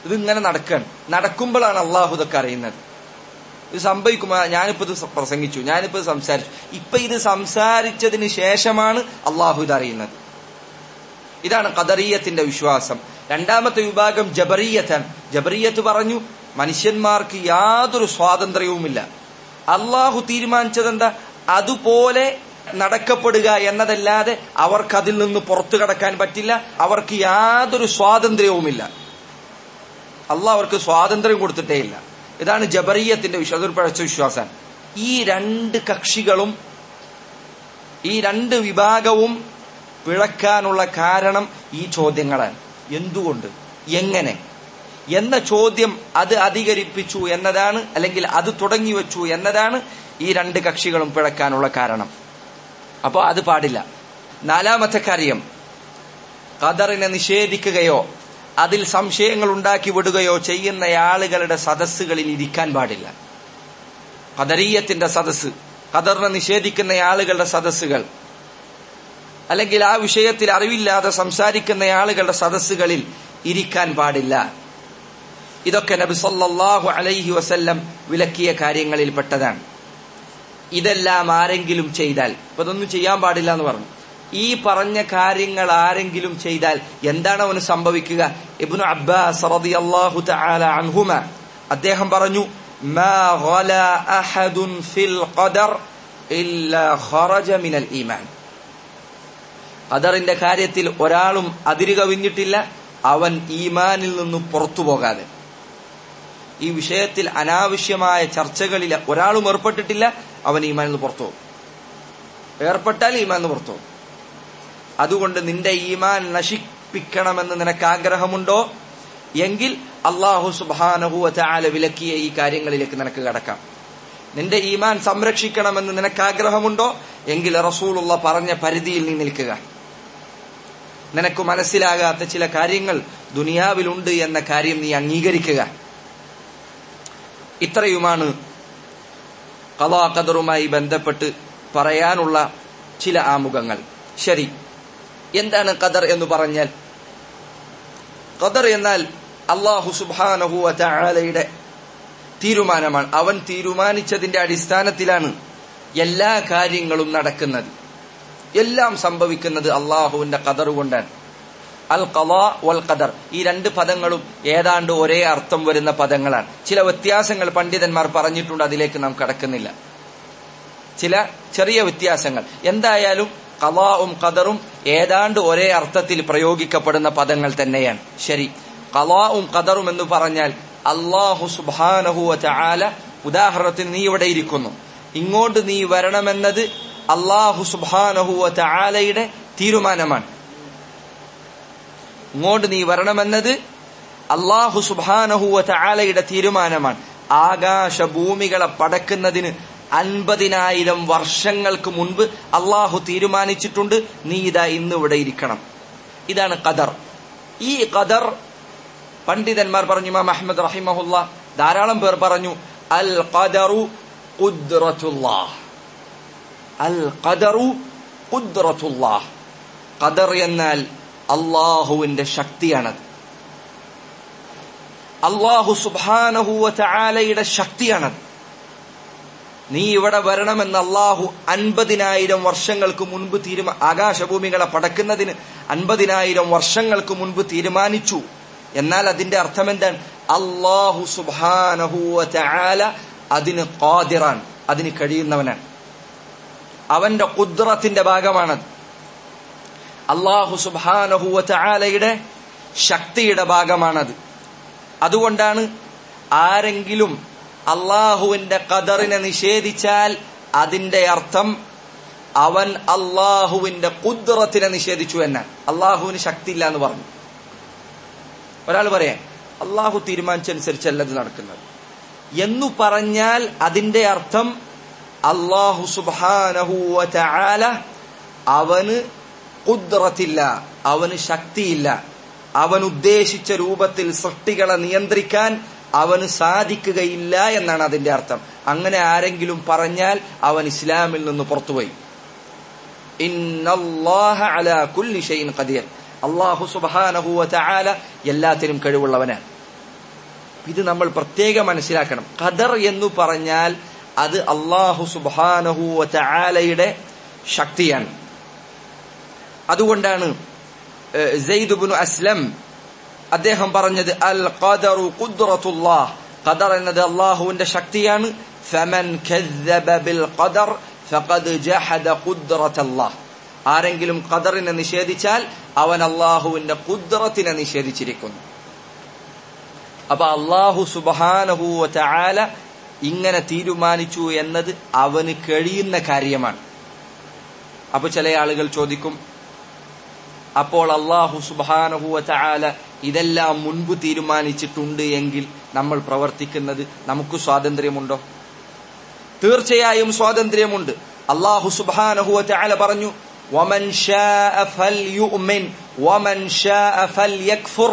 ഇതിങ്ങനെ നടക്കുകയാണ് നടക്കുമ്പോഴാണ് അള്ളാഹു ഇതൊക്കെ അറിയുന്നത് ഇത് സംഭവിക്കുമ്പോ ഞാനിപ്പോ ഇത് പ്രസംഗിച്ചു ഞാനിപ്പോ ഇത് സംസാരിച്ചു ഇപ്പൊ ഇത് സംസാരിച്ചതിന് ശേഷമാണ് അള്ളാഹു ഇത് അറിയുന്നത് ഇതാണ് ഖദറിയത്തിന്റെ വിശ്വാസം രണ്ടാമത്തെ വിഭാഗം ജബറിയത്താണ് ജബറിയത്ത് പറഞ്ഞു മനുഷ്യന്മാർക്ക് യാതൊരു സ്വാതന്ത്ര്യവുമില്ല അള്ളാഹു തീരുമാനിച്ചതെന്താ അതുപോലെ നടക്കപ്പെടുക എന്നതല്ലാതെ അവർക്ക് അതിൽ നിന്ന് പുറത്തു കടക്കാൻ പറ്റില്ല അവർക്ക് യാതൊരു സ്വാതന്ത്ര്യവുമില്ല അള്ളാഹ് അവർക്ക് സ്വാതന്ത്ര്യം കൊടുത്തിട്ടേ ഇല്ല ഇതാണ് ജബറിയത്തിന്റെ വിശ്വാസം അതൊരു പഴച്ച വിശ്വാസമാണ് ഈ രണ്ട് കക്ഷികളും ഈ രണ്ട് വിഭാഗവും പിഴക്കാനുള്ള കാരണം ഈ ചോദ്യങ്ങളാണ് എന്തുകൊണ്ട് എങ്ങനെ എന്ന ചോദ്യം അത് അധികരിപ്പിച്ചു എന്നതാണ് അല്ലെങ്കിൽ അത് തുടങ്ങി വെച്ചു എന്നതാണ് ഈ രണ്ട് കക്ഷികളും പിഴക്കാനുള്ള കാരണം അപ്പോൾ അത് പാടില്ല നാലാമത്തെ കാര്യം ഖദറിനെ നിഷേധിക്കുകയോ അതിൽ സംശയങ്ങൾ ഉണ്ടാക്കി വിടുകയോ ചെയ്യുന്ന ആളുകളുടെ സദസ്സുകളിൽ ഇരിക്കാൻ പാടില്ല ഖദരീയത്തിന്റെ സദസ്സ് ഖദറിനെ നിഷേധിക്കുന്ന ആളുകളുടെ സദസ്സുകൾ അല്ലെങ്കിൽ ആ വിഷയത്തിൽ അറിവില്ലാതെ സംസാരിക്കുന്ന ആളുകളുടെ സദസ്സുകളിൽ ഇരിക്കാൻ പാടില്ല ഇതൊക്കെ നബി സല്ലല്ലാഹു അലൈഹി വസല്ലം വിലക്കിയ കാര്യങ്ങളിൽപ്പെട്ടതാണ് ഇതെല്ലാം ആരെങ്കിലും ചെയ്താൽ ഇപ്പൊ ഇതൊന്നും ചെയ്യാൻ പാടില്ല എന്ന് പറഞ്ഞു ഈ പറഞ്ഞ കാര്യങ്ങൾ ആരെങ്കിലും ചെയ്താൽ എന്താണ് അവന് സംഭവിക്കുക ഇബ്നു അബ്ബാസ് റളിയല്ലാഹു തആല അൻഹുമ അദ്ദേഹം പറഞ്ഞു മാ ഗല അഹദുൻ ഫിൽ ഖദർ ഇല്ലാ ഖറജ മിനൽ ഈമാൻ ഖദറിന്റെ കാര്യത്തിൽ ഒരാളും അതിര് കവിഞ്ഞിട്ടില്ല അവൻ ഈമാനിൽ നിന്ന് പുറത്തു പോകാതെ ഈ വിഷയത്തിൽ അനാവശ്യമായ ചർച്ചകളിൽ ഒരാളും ഏർപ്പെട്ടിട്ടില്ല അവൻ ഈമാനിൽ നിന്ന് പുറത്തു പോകും ഏർപ്പെട്ടാൽ ഈമാനിൽ നിന്ന് പുറത്തു പോകും അതുകൊണ്ട് നിന്റെ ഈമാൻ നശിപ്പിക്കണമെന്ന് നിനക്ക് ആഗ്രഹമുണ്ടോ എങ്കിൽ അള്ളാഹു സുബാനഹുവ ചാല വിലക്കിയ ഈ കാര്യങ്ങളിലേക്ക് നിനക്ക് കടക്കാം നിന്റെ ഈമാൻ സംരക്ഷിക്കണമെന്ന് നിനക്ക് ആഗ്രഹമുണ്ടോ എങ്കിൽ റസൂലുള്ള പറഞ്ഞ പരിധിയിൽ നീ നിൽക്കുക നിനക്ക് മനസ്സിലാകാത്ത ചില കാര്യങ്ങൾ ദുനിയാവിലുണ്ട് എന്ന കാര്യം നീ അംഗീകരിക്കുക ഇത്രയുമാണ് കഥാകദറുമായി ബന്ധപ്പെട്ട് പറയാനുള്ള ചില ആമുഖങ്ങൾ ശരി എന്താണ് ഖദർ എന്ന് പറഞ്ഞാൽ ഖദർ എന്നാൽ അള്ളാഹു സുബാനഹുവ ചാലയുടെ തീരുമാനമാണ് അവൻ തീരുമാനിച്ചതിന്റെ അടിസ്ഥാനത്തിലാണ് എല്ലാ കാര്യങ്ങളും നടക്കുന്നത് എല്ലാം സംഭവിക്കുന്നത് അള്ളാഹുവിന്റെ ഖദർ കൊണ്ടാണ് അൽ ഖലാ വൽ ഖദർ ഈ രണ്ട് പദങ്ങളും ഏതാണ്ട് ഒരേ അർത്ഥം വരുന്ന പദങ്ങളാണ് ചില വ്യത്യാസങ്ങൾ പണ്ഡിതന്മാർ പറഞ്ഞിട്ടുണ്ട് അതിലേക്ക് നാം കടക്കുന്നില്ല ചില ചെറിയ വ്യത്യാസങ്ങൾ എന്തായാലും കലാവും ഖദറും ഏതാണ്ട് ഒരേ അർത്ഥത്തിൽ പ്രയോഗിക്കപ്പെടുന്ന പദങ്ങൾ തന്നെയാണ് ശരി കലാവും ഖദറും എന്ന് പറഞ്ഞാൽ അള്ളാഹു സുബാനഹുവ ചാല ഉദാഹരണത്തിന് നീ ഇവിടെ ഇരിക്കുന്നു ഇങ്ങോട്ട് നീ വരണമെന്നത് അള്ളാഹു സുബാനഹുവ ചാലയുടെ തീരുമാനമാണ് ഇങ്ങോട്ട് നീ വരണമെന്നത് അള്ളാഹു സുബാനഹുവ ചാലയുടെ തീരുമാനമാണ് ആകാശഭൂമികളെ പടക്കുന്നതിന് അൻപതിനായിരം വർഷങ്ങൾക്ക് മുൻപ് അള്ളാഹു തീരുമാനിച്ചിട്ടുണ്ട് നീ ഇതാ ഇന്ന് ഇവിടെ ഇരിക്കണം ഇതാണ് ഖദർ ഈ ഖദർ പണ്ഡിതന്മാർ പറഞ്ഞു ഇമാം അഹമ്മദ് റഹിമഹുല്ല ധാരാളം പേർ പറഞ്ഞു അൽ ഖദറു ഖുദ്റത്തുല്ലാഹ് അൽ ഖദറു ഖുദ്റത്തുല്ലാഹ് ഖദർ എന്നാൽ അള്ളാഹുവിന്റെ ശക്തിയാണത് അള്ളാഹു സുബാനഹുവ ചാലയുടെ ശക്തിയാണത് നീ ഇവിടെ വരണമെന്ന് അള്ളാഹു അൻപതിനായിരം വർഷങ്ങൾക്ക് മുൻപ് തീരുമാ ആകാശഭൂമികളെ പടക്കുന്നതിന് അൻപതിനായിരം വർഷങ്ങൾക്ക് മുൻപ് തീരുമാനിച്ചു എന്നാൽ അതിന്റെ അർത്ഥം എന്താണ് അള്ളാഹു സുബാനഹുവ ചാല അതിന് ഖാദിറാൻ അതിന് കഴിയുന്നവനാണ് അവന്റെ കുദ്റത്തിന്റെ ഭാഗമാണത് അള്ളാഹു സുബാനഹുവ ചാലയുടെ ശക്തിയുടെ ഭാഗമാണത് അതുകൊണ്ടാണ് ആരെങ്കിലും അള്ളാഹുവിന്റെ ഖദറിനെ നിഷേധിച്ചാൽ അതിന്റെ അർത്ഥം അവൻ അള്ളാഹുവിന്റെ കുദ്റത്തിനെ നിഷേധിച്ചു എന്നാണ് അള്ളാഹുവിന് ശക്തിയില്ല എന്ന് പറഞ്ഞു ഒരാൾ പറയാം അള്ളാഹു തീരുമാനിച്ചനുസരിച്ചല്ല ഇത് നടക്കുന്നത് എന്നു പറഞ്ഞാൽ അതിന്റെ അർത്ഥം അള്ളാഹു സുബാനഹുവ ചാല അവന് കുദ്റത്തില്ല അവന് ശക്തിയില്ല അവൻ ഉദ്ദേശിച്ച രൂപത്തിൽ സൃഷ്ടികളെ നിയന്ത്രിക്കാൻ അവന് സാധിക്കുകയില്ല എന്നാണ് അതിന്റെ അർത്ഥം അങ്ങനെ ആരെങ്കിലും പറഞ്ഞാൽ അവൻ ഇസ്ലാമിൽ നിന്ന് പുറത്തുപോയി അള്ളാഹു സുബാനഹുവ ചാല എല്ലാത്തിനും കഴിവുള്ളവനാണ് ഇത് നമ്മൾ പ്രത്യേകം മനസ്സിലാക്കണം ഖദർ എന്ന് പറഞ്ഞാൽ അത് അള്ളാഹു സുബാനഹു ചാലയുടെ ശക്തിയാണ് അതുകൊണ്ടാണ് സെയ്ദുബിനു അസ്ലം അദ്ദേഹം പറഞ്ഞത് അൽ ഖദറു ഖുദ്റത്തുല്ലാഹ് ഖദർ എന്നത് അള്ളാഹുവിന്റെ ശക്തിയാണ് ഫമൻ കذب بالقدر ഫഖദ് ജഹദ ഖുദ്റത്തല്ലാഹ് ആരെങ്കിലും ഖദറിനെ നിഷേധിച്ചാൽ അവൻ അള്ളാഹുവിന്റെ ഖുദ്റത്തിനെ നിഷേധിച്ചിരിക്കുന്നു അപ്പൊ അള്ളാഹു സുബാനഹു ചാല ഇങ്ങനെ തീരുമാനിച്ചു എന്നത് അവന് കഴിയുന്ന കാര്യമാണ് അപ്പൊ ചില ആളുകൾ ചോദിക്കും അപ്പോൾ അള്ളാഹു സുബാനഹുവ ചാല ഇതെല്ലാം മുൻപ് തീരുമാനിച്ചിട്ടുണ്ട് എങ്കിൽ നമ്മൾ പ്രവർത്തിക്കുന്നത് നമുക്ക് സ്വാതന്ത്ര്യമുണ്ടോ തീർച്ചയായും സ്വാതന്ത്ര്യമുണ്ട് അള്ളാഹു സുബാനഹുവ ചാല പറഞ്ഞു ومن شاء فليؤمن ومن شاء فليكفر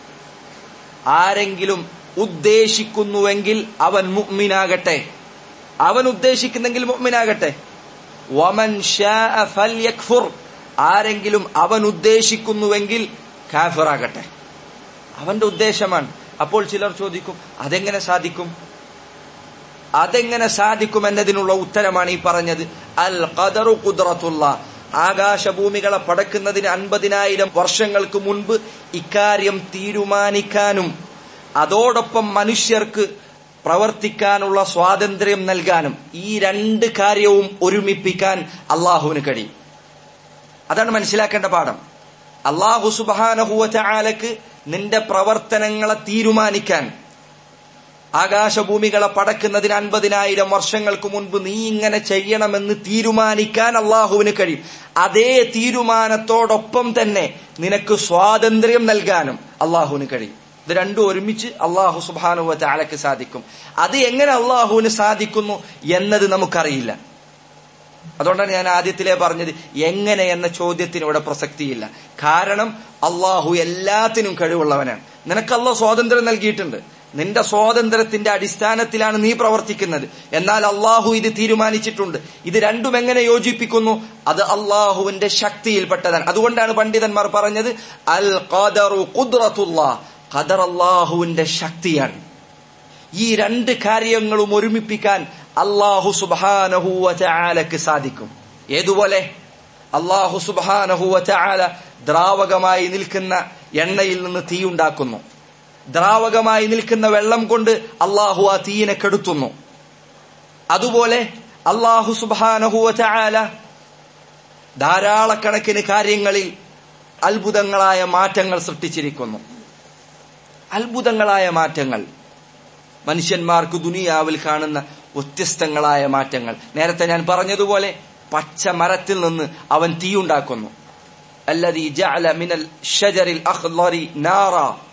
ആരെങ്കിലും ഉദ്ദേശിക്കുന്നുവെങ്കിൽ അവൻ മുഅ്മിനാകട്ടെ അവൻ ഉദ്ദേശിക്കുന്നെങ്കിൽ മുഅ്മിനാകട്ടെ വമൻ ഷാഅ ഫൽയക്ഫുർ ആരെങ്കിലും അവൻ ഉദ്ദേശിക്കുന്നുവെങ്കിൽ കാഫിറാകട്ടെ അവന്റെ ഉദ്ദേശമാണ് അപ്പോൾ ചിലർ ചോദിക്കും അതെങ്ങനെ സാധിക്കും അതെങ്ങനെ സാധിക്കും എന്നതിനുള്ള ഉത്തരമാണ് ഈ പറഞ്ഞത് അൽ ഖദറു ഖുദ്റത്തുള്ള ആകാശഭൂമികളെ പടക്കുന്നതിന് അൻപതിനായിരം വർഷങ്ങൾക്ക് മുൻപ് ഇക്കാര്യം തീരുമാനിക്കാനും അതോടൊപ്പം മനുഷ്യർക്ക് പ്രവർത്തിക്കാനുള്ള സ്വാതന്ത്ര്യം നൽകാനും ഈ രണ്ട് കാര്യവും ഒരുമിപ്പിക്കാൻ അള്ളാഹുവിന് കഴിയും അതാണ് മനസ്സിലാക്കേണ്ട പാഠം അള്ളാഹു സുബാനഹുവ ചാലക്ക് നിന്റെ പ്രവർത്തനങ്ങളെ തീരുമാനിക്കാൻ ആകാശഭൂമികളെ പടക്കുന്നതിന് അൻപതിനായിരം വർഷങ്ങൾക്ക് മുൻപ് നീ ഇങ്ങനെ ചെയ്യണമെന്ന് തീരുമാനിക്കാൻ അള്ളാഹുവിന് കഴിയും അതേ തീരുമാനത്തോടൊപ്പം തന്നെ നിനക്ക് സ്വാതന്ത്ര്യം നൽകാനും അള്ളാഹുവിന് കഴിയും ഇത് രണ്ടും ഒരുമിച്ച് അള്ളാഹു സുബാനുവ ചാലക്ക് സാധിക്കും അത് എങ്ങനെ അള്ളാഹുവിന് സാധിക്കുന്നു എന്നത് നമുക്കറിയില്ല അതുകൊണ്ടാണ് ഞാൻ ആദ്യത്തിലേ പറഞ്ഞത് എങ്ങനെ എന്ന ചോദ്യത്തിന് ഇവിടെ പ്രസക്തിയില്ല കാരണം അള്ളാഹു എല്ലാത്തിനും കഴിവുള്ളവനാണ് നിനക്ക് അള്ളാഹു സ്വാതന്ത്ര്യം നൽകിയിട്ടുണ്ട് നിന്റെ സ്വാതന്ത്ര്യത്തിന്റെ അടിസ്ഥാനത്തിലാണ് നീ പ്രവർത്തിക്കുന്നത് എന്നാൽ അള്ളാഹു ഇത് തീരുമാനിച്ചിട്ടുണ്ട് ഇത് രണ്ടും എങ്ങനെ യോജിപ്പിക്കുന്നു അത് അള്ളാഹുവിന്റെ ശക്തിയിൽപ്പെട്ടതാണ് അതുകൊണ്ടാണ് പണ്ഡിതന്മാർ പറഞ്ഞത് അൽ ഖദറു ഖുദ്റത്തുല്ലാ ഖദർ അള്ളാഹുവിന്റെ ശക്തിയാണ് ഈ രണ്ട് കാര്യങ്ങളും ഒരുമിപ്പിക്കാൻ അള്ളാഹു സുബാനഹുവ ചാലക്ക് സാധിക്കും ഏതുപോലെ അള്ളാഹു സുബാനഹുവ ചാല ദ്രാവകമായി നിൽക്കുന്ന എണ്ണയിൽ നിന്ന് തീയുണ്ടാക്കുന്നു ദ്രാവകമായി നിൽക്കുന്ന വെള്ളം കൊണ്ട് അള്ളാഹു ആ തീയിനെ കെടുത്തുന്നു അതുപോലെ അള്ളാഹു സുബാനഹുവ ചാല ധാരാളക്കണക്കിന് കാര്യങ്ങളിൽ അത്ഭുതങ്ങളായ മാറ്റങ്ങൾ സൃഷ്ടിച്ചിരിക്കുന്നു അത്ഭുതങ്ങളായ മാറ്റങ്ങൾ മനുഷ്യന്മാർക്ക് ദുനിയാവിൽ കാണുന്ന വ്യത്യസ്തങ്ങളായ മാറ്റങ്ങൾ നേരത്തെ ഞാൻ പറഞ്ഞതുപോലെ പച്ച മരത്തിൽ നിന്ന് അവൻ തീയുണ്ടാക്കുന്നു അല്ലതി ജഅല മിനൽ ഷജറിൽ അഖ്ളറി നാറ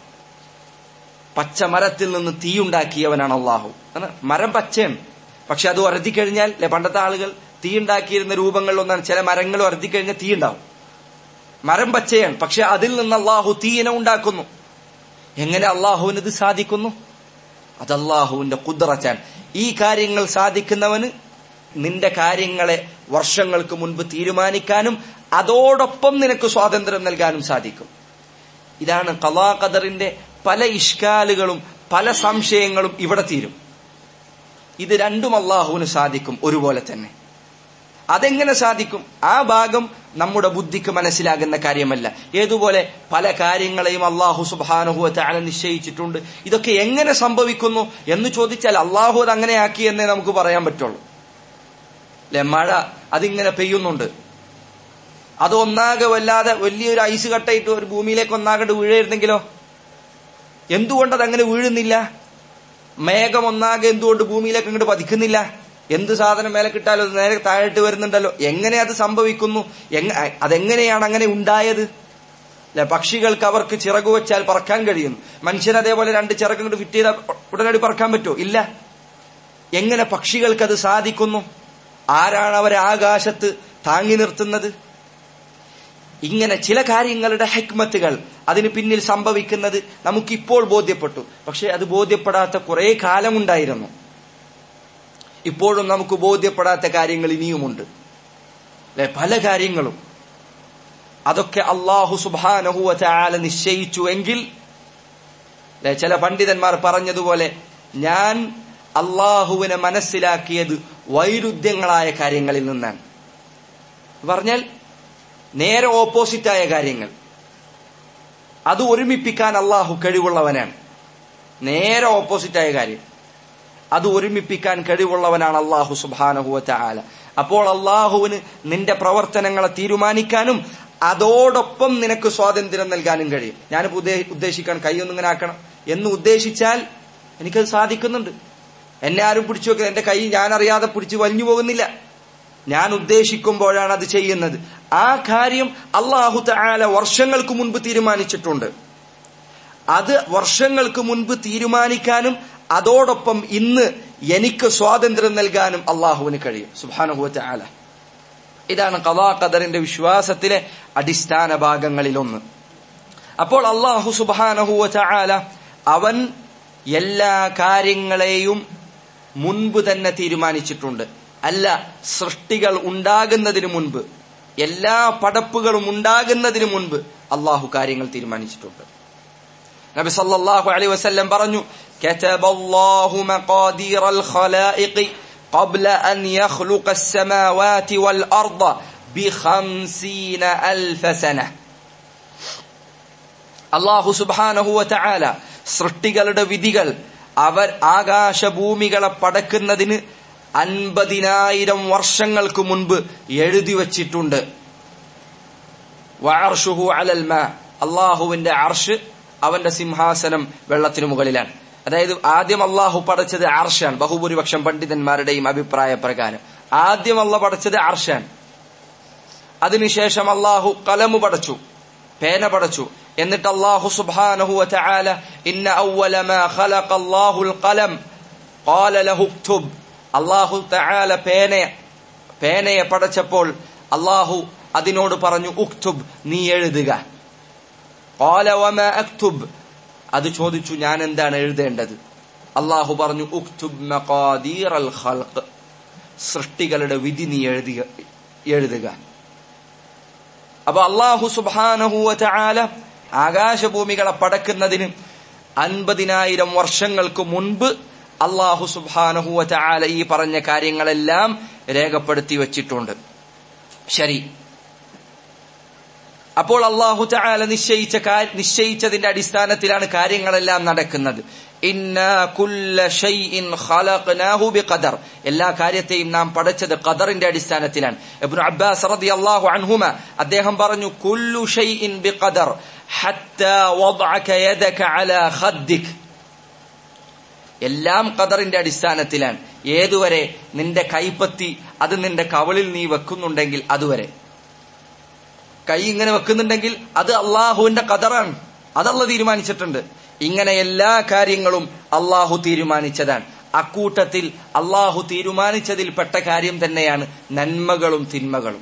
പച്ച മരത്തിൽ നിന്ന് തീയുണ്ടാക്കിയവനാണ് അള്ളാഹു മരം പച്ചയാണ് പക്ഷെ അത് ഉരതി കഴിഞ്ഞാൽ പണ്ടത്തെ ആളുകൾ തീ ഉണ്ടാക്കിയിരുന്ന രൂപങ്ങളിലൊന്നാണ് ചില മരങ്ങൾ ഉരതി കഴിഞ്ഞാൽ തീ ഉണ്ടാവും മരം പച്ചയാണ് പക്ഷെ അതിൽ നിന്ന് അള്ളാഹു തീയിനെ ഉണ്ടാക്കുന്നു എങ്ങനെ അള്ളാഹുവിന് ഇത് സാധിക്കുന്നു അത് അള്ളാഹുവിന്റെ കുതിറച്ചാൻ ഈ കാര്യങ്ങൾ സാധിക്കുന്നവന് നിന്റെ കാര്യങ്ങളെ വർഷങ്ങൾക്ക് മുൻപ് തീരുമാനിക്കാനും അതോടൊപ്പം നിനക്ക് സ്വാതന്ത്ര്യം നൽകാനും സാധിക്കും ഇതാണ് കലാ ഖദറിന്റെ പല ഇഷ്കാലുകളും പല സംശയങ്ങളും ഇവിടെ തീരും ഇത് രണ്ടും അള്ളാഹുവിന് സാധിക്കും ഒരുപോലെ തന്നെ അതെങ്ങനെ സാധിക്കും ആ ഭാഗം നമ്മുടെ ബുദ്ധിക്ക് മനസ്സിലാകുന്ന കാര്യമല്ല ഏതുപോലെ പല കാര്യങ്ങളെയും അള്ളാഹു സുബാനുഹുവ ചാല നിശ്ചയിച്ചിട്ടുണ്ട് ഇതൊക്കെ എങ്ങനെ സംഭവിക്കുന്നു എന്ന് ചോദിച്ചാൽ അള്ളാഹു അത് അങ്ങനെ ആക്കി എന്നേ നമുക്ക് പറയാൻ പറ്റുള്ളൂ അല്ലെ മഴ അതിങ്ങനെ പെയ്യുന്നുണ്ട് അത് ഒന്നാകെ വല്ലാതെ വലിയൊരു ഐസ് കട്ടയിട്ട് ഒരു ഭൂമിയിലേക്ക് ഒന്നാകട്ട് വീഴായിരുന്നെങ്കിലോ എന്തുകൊണ്ട് അതങ്ങനെ വീഴുന്നില്ല മേഘം ഒന്നാകെ എന്തുകൊണ്ട് ഭൂമിയിലേക്ക് അങ്ങോട്ട് പതിക്കുന്നില്ല എന്ത് സാധനം മേലെ കിട്ടാലോ അത് നേരെ താഴോട്ട് വരുന്നുണ്ടല്ലോ എങ്ങനെ അത് സംഭവിക്കുന്നു അതെങ്ങനെയാണ് അങ്ങനെ ഉണ്ടായത് അല്ലെ പക്ഷികൾക്ക് അവർക്ക് ചിറകു വെച്ചാൽ പറക്കാൻ കഴിയുന്നു മനുഷ്യൻ അതേപോലെ രണ്ട് ചിറക് കൊണ്ട് ഫിറ്റ് ചെയ്താൽ ഉടനടി പറക്കാൻ പറ്റുമോ ഇല്ല എങ്ങനെ പക്ഷികൾക്ക് അത് സാധിക്കുന്നു ആരാണ് അവരെ ആകാശത്ത് താങ്ങി നിർത്തുന്നത് ഇങ്ങനെ ചില കാര്യങ്ങളുടെ ഹെക്മത്തുകൾ അതിന് പിന്നിൽ സംഭവിക്കുന്നത് നമുക്കിപ്പോൾ ബോധ്യപ്പെട്ടു പക്ഷെ അത് ബോധ്യപ്പെടാത്ത കുറെ കാലമുണ്ടായിരുന്നു ഇപ്പോഴും നമുക്ക് ബോധ്യപ്പെടാത്ത കാര്യങ്ങൾ ഇനിയുമുണ്ട് അല്ലെ പല കാര്യങ്ങളും അതൊക്കെ അള്ളാഹു സുബാനഹുവ ചാല നിശ്ചയിച്ചു എങ്കിൽ അല്ലെ, ചില പണ്ഡിതന്മാർ പറഞ്ഞതുപോലെ ഞാൻ അള്ളാഹുവിനെ മനസ്സിലാക്കിയത് വൈരുദ്ധ്യങ്ങളായ കാര്യങ്ങളിൽ നിന്നാണ് പറഞ്ഞാൽ നേരെ ഓപ്പോസിറ്റായ കാര്യങ്ങൾ അത് ഒരുമിപ്പിക്കാൻ അള്ളാഹു കഴിവുള്ളവനാണ് നേരെ ഓപ്പോസിറ്റായ കാര്യം അത് ഒരുമിപ്പിക്കാൻ കഴിവുള്ളവനാണ് അള്ളാഹു സുബാനഹുവറ്റ ആല അപ്പോൾ അള്ളാഹുവിന് നിന്റെ പ്രവർത്തനങ്ങളെ തീരുമാനിക്കാനും അതോടൊപ്പം നിനക്ക് സ്വാതന്ത്ര്യം നൽകാനും കഴിയും ഞാനിപ്പോ ഉദ്ദേ- ഉദ്ദേശിക്കാൻ കൈയൊന്നും ഇങ്ങനെ ആക്കണം എന്ന് ഉദ്ദേശിച്ചാൽ എനിക്കത് സാധിക്കുന്നുണ്ട് എന്നെ ആരും പിടിച്ചു വെക്കുന്നത് എന്റെ കൈ ഞാൻ അറിയാതെ പിടിച്ചു വലിഞ്ഞു പോകുന്നില്ല ഞാൻ ഉദ്ദേശിക്കുമ്പോഴാണ് അത് ചെയ്യുന്നത് ആ കാര്യം അള്ളാഹു തആല വർഷങ്ങൾക്ക് മുൻപ് തീരുമാനിച്ചിട്ടുണ്ട് അത് വർഷങ്ങൾക്ക് മുൻപ് തീരുമാനിക്കാനും അതോടൊപ്പം ഇന്ന് എനിക്ക് സ്വാതന്ത്ര്യം നൽകാനും അള്ളാഹുവിന് കഴിയും സുബാനുഹുവറ്റ ആല ഇതാണ് കഥാ ഖദറിന്റെ വിശ്വാസത്തിലെ അടിസ്ഥാന ഭാഗങ്ങളിലൊന്ന് അപ്പോൾ അള്ളാഹു സുബാനഹുവറ്റ ആല അവൻ എല്ലാ കാര്യങ്ങളെയും മുൻപ് തന്നെ തീരുമാനിച്ചിട്ടുണ്ട് അല്ല സൃഷ്ടികൾ ഉണ്ടാകുന്നതിന് മുൻപ് എല്ലാ പടപ്പുകളും ഉണ്ടാകുന്നതിന് മുൻപ് അള്ളാഹു കാര്യങ്ങൾ തീരുമാനിച്ചിട്ടുണ്ട് നബി സല്ലല്ലാഹു അലൈഹി വസല്ലം പറഞ്ഞു കതബല്ലാഹു മഖാദീറൽ ഖലായിഖി قبل أن يخلق السماوات والأرض بخمسين ألف سنة അള്ളാഹു സുബാനഹു വതആല സൃഷ്ടികളുടെ വിധികൾ അവർ ആകാശഭൂമികളെ പടക്കുന്നതിന് അൻപതിനായിരം വർഷങ്ങൾക്ക് മുൻപ് എഴുതി വച്ചിട്ടുണ്ട് വഅർഷുഹു അലൽ മാ അള്ളാഹുവിന്റെ അർഷ് അവന്റെ സിംഹാസനം വെള്ളത്തിനു മുകളിലാണ് അതായത് ആദ്യം അള്ളാഹു പടച്ചത് അർഷാണ് ബഹുഭൂരിപക്ഷം പണ്ഡിതന്മാരുടെയും അഭിപ്രായ പ്രകാരം ആദ്യം അള്ള പടച്ചത് അർഷാണ് അതിനുശേഷം അള്ളാഹു കലമു പടച്ചു പേന പടച്ചു എന്നിട്ട് അള്ളാഹു സുബ്ഹാനഹു വതആല ഇന്ന അവ്വല മാ ഖലഖ അല്ലാഹുൽ ഖലം ഖാല ലഹു ഉക്തുബ് അള്ളാഹു തആല പേനയെ പേനയെ പടച്ചപ്പോൾ അള്ളാഹു അതിനോട് പറഞ്ഞു ഉക്തുബ് നീ എഴുതുക ഖാല വമാ അക്തുബ് അത് ചോദിച്ചു ഞാൻ എന്താണ് എഴുതേണ്ടത് അള്ളാഹു പറഞ്ഞു ഉക്തുബ് മഖാദീറൽ ഖൽഖ് സൃഷ്ടികളുടെ വിധി നീ എഴുതുക എഴുതുക അപ്പൊ അള്ളാഹു സുബാനഹുവല ആകാശഭൂമികളെ പടക്കുന്നതിന് അൻപതിനായിരം വർഷങ്ങൾക്ക് മുൻപ് അള്ളാഹു സുബാനഹുവല ഈ പറഞ്ഞ കാര്യങ്ങളെല്ലാം രേഖപ്പെടുത്തി വച്ചിട്ടുണ്ട് ശരി അപ്പോൾ അള്ളാഹു ചാല നിശ്ചയിച്ച കാ- നിശ്ചയിച്ചതിന്റെ അടിസ്ഥാനത്തിലാണ് കാര്യങ്ങളെല്ലാം നടക്കുന്നത് ഇന്നാ കുല്ല ഷൈഇൻ ഖലഖ്നാഹു ബിഖദർ എല്ലാ കാര്യത്തെയും നാം പഠിച്ചത് ഖദറിന്റെ അടിസ്ഥാനത്തിലാണ് ഇബ്നു അബ്ബാസ് റളിയല്ലാഹു അൻഹുമ അദ്ദേഹം പറഞ്ഞു കുല്ലു ഷൈഇൻ ബിഖദർ ഹത്താ വദഅക യദക അലാ ഖദ്ദിക് എല്ലാം ഖദറിന്റെ അടിസ്ഥാനത്തിലാണ് ഏതുവരെ നിന്റെ കൈപ്പത്തി അത് നിന്റെ കവളിൽ നീ വെക്കുന്നുണ്ടെങ്കിൽ അതുവരെ കൈ ഇങ്ങനെ വെക്കുന്നുണ്ടെങ്കിൽ അത് അള്ളാഹുവിന്റെ കതറാണ് അതല്ല തീരുമാനിച്ചിട്ടുണ്ട് ഇങ്ങനെ എല്ലാ കാര്യങ്ങളും അള്ളാഹു തീരുമാനിച്ചതാണ് അക്കൂട്ടത്തിൽ അള്ളാഹു തീരുമാനിച്ചതിൽപ്പെട്ട കാര്യം തന്നെയാണ് നന്മകളും തിന്മകളും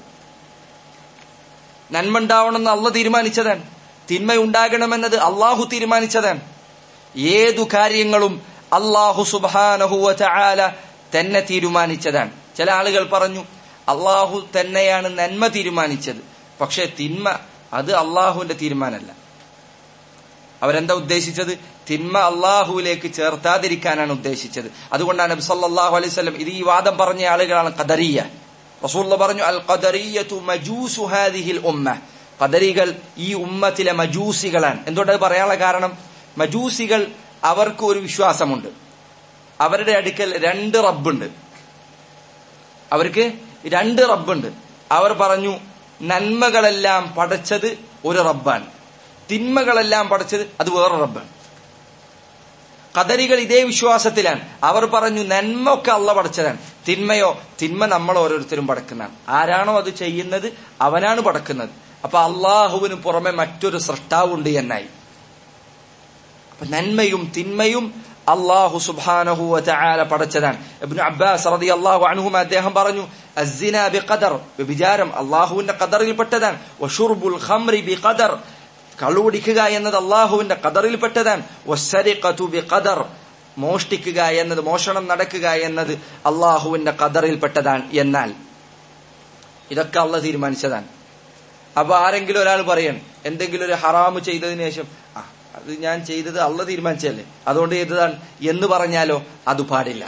നന്മ ഉണ്ടാവണമെന്ന് അള്ള തീരുമാനിച്ചതാണ് തിന്മ ഉണ്ടാകണമെന്നത് അള്ളാഹു തീരുമാനിച്ചതാണ് ഏതു കാര്യങ്ങളും അള്ളാഹു സുബാനഹുവ ചാല തന്നെ തീരുമാനിച്ചതാണ് ചില ആളുകൾ പറഞ്ഞു അള്ളാഹു തന്നെയാണ് നന്മ തീരുമാനിച്ചത് പക്ഷെ തിന്മ അത് അള്ളാഹുവിന്റെ തീരുമാനമല്ല അവരെന്താ ഉദ്ദേശിച്ചത് തിന്മ അള്ളാഹുവിലേക്ക് ചേർത്താതിരിക്കാനാണ് ഉദ്ദേശിച്ചത് അതുകൊണ്ടാണ് നബി സല്ലല്ലാഹു അലൈഹി വസല്ലം ഇത് ഈ വാദം പറഞ്ഞ ആളുകളാണ് ഖദറിയ റസൂലുള്ള പറഞ്ഞു അൽ ഖദറിയതു മജൂസു ഹാദിഹിൽ ഉമ്മ ഖദരികൾ ഈ ഉമ്മത്തിലെ മജൂസികളാണ് എന്തുകൊണ്ടത് പറയാനുള്ള കാരണം മജൂസികൾ അവർക്ക് ഒരു വിശ്വാസമുണ്ട് അവരുടെ അടുക്കൽ രണ്ട് റബ്ബുണ്ട് അവർക്ക് രണ്ട് റബ്ബുണ്ട് അവർ പറഞ്ഞു നന്മകളെല്ലാം പടച്ചത് ഒരു റബ്ബാണ് തിന്മകളെല്ലാം പടച്ചത് അത് വേറെ റബ്ബാണ് കദരികൾ ഇതേ വിശ്വാസത്തിലാണ് അവർ പറഞ്ഞു നന്മ ഒക്കെ അള്ള പടച്ചതാണ് തിന്മയോ തിന്മ നമ്മൾ ഓരോരുത്തരും പടക്കുന്നതാണ് ആരാണോ അത് ചെയ്യുന്നത് അവനാണ് പടക്കുന്നത് അപ്പൊ അള്ളാഹുവിന് പുറമെ മറ്റൊരു സൃഷ്ടാവുണ്ട് എന്നായി അപ്പൊ നന്മയും തിന്മയും അള്ളാഹു സുബ്ഹാനഹു വതആല പടച്ചതാണ് ഇബ്നു അബ്ബാസ് റളിയല്ലാഹു അൻഹുമ അദ്ദേഹം പറഞ്ഞു അസ്സിന ബിഖദർ വ്യഭിചാരം അള്ളാഹുവിന്റെ ഖദറിൽപ്പെട്ടതാണ് വഷുർബുൽ ഖംറി ബിഖദർ കള്ളുകുടിക്കുക എന്നത് അള്ളാഹുവിന്റെ ഖദറിൽപ്പെട്ടതാണ് വസ്സരിഖതു ബിഖദർ മോഷ്ടിക്കുക എന്നത് മോഷണം നടക്കുക എന്നത് അള്ളാഹുവിന്റെ ഖദറിൽപ്പെട്ടതാണ് എന്നാൽ ഇതൊക്കെ അള്ള തീരുമാനിച്ചതാണ് അപ്പൊ ആരെങ്കിലും ഒരാൾ പറയണം എന്തെങ്കിലും ഒരു ഹറാമ് ചെയ്തതിനു ശേഷം ആ അത് ഞാൻ ചെയ്തത് അള്ള തീരുമാനിച്ചല്ലേ അതുകൊണ്ട് ചെയ്തതാണ് എന്ന് പറഞ്ഞാലോ അത് പാടില്ല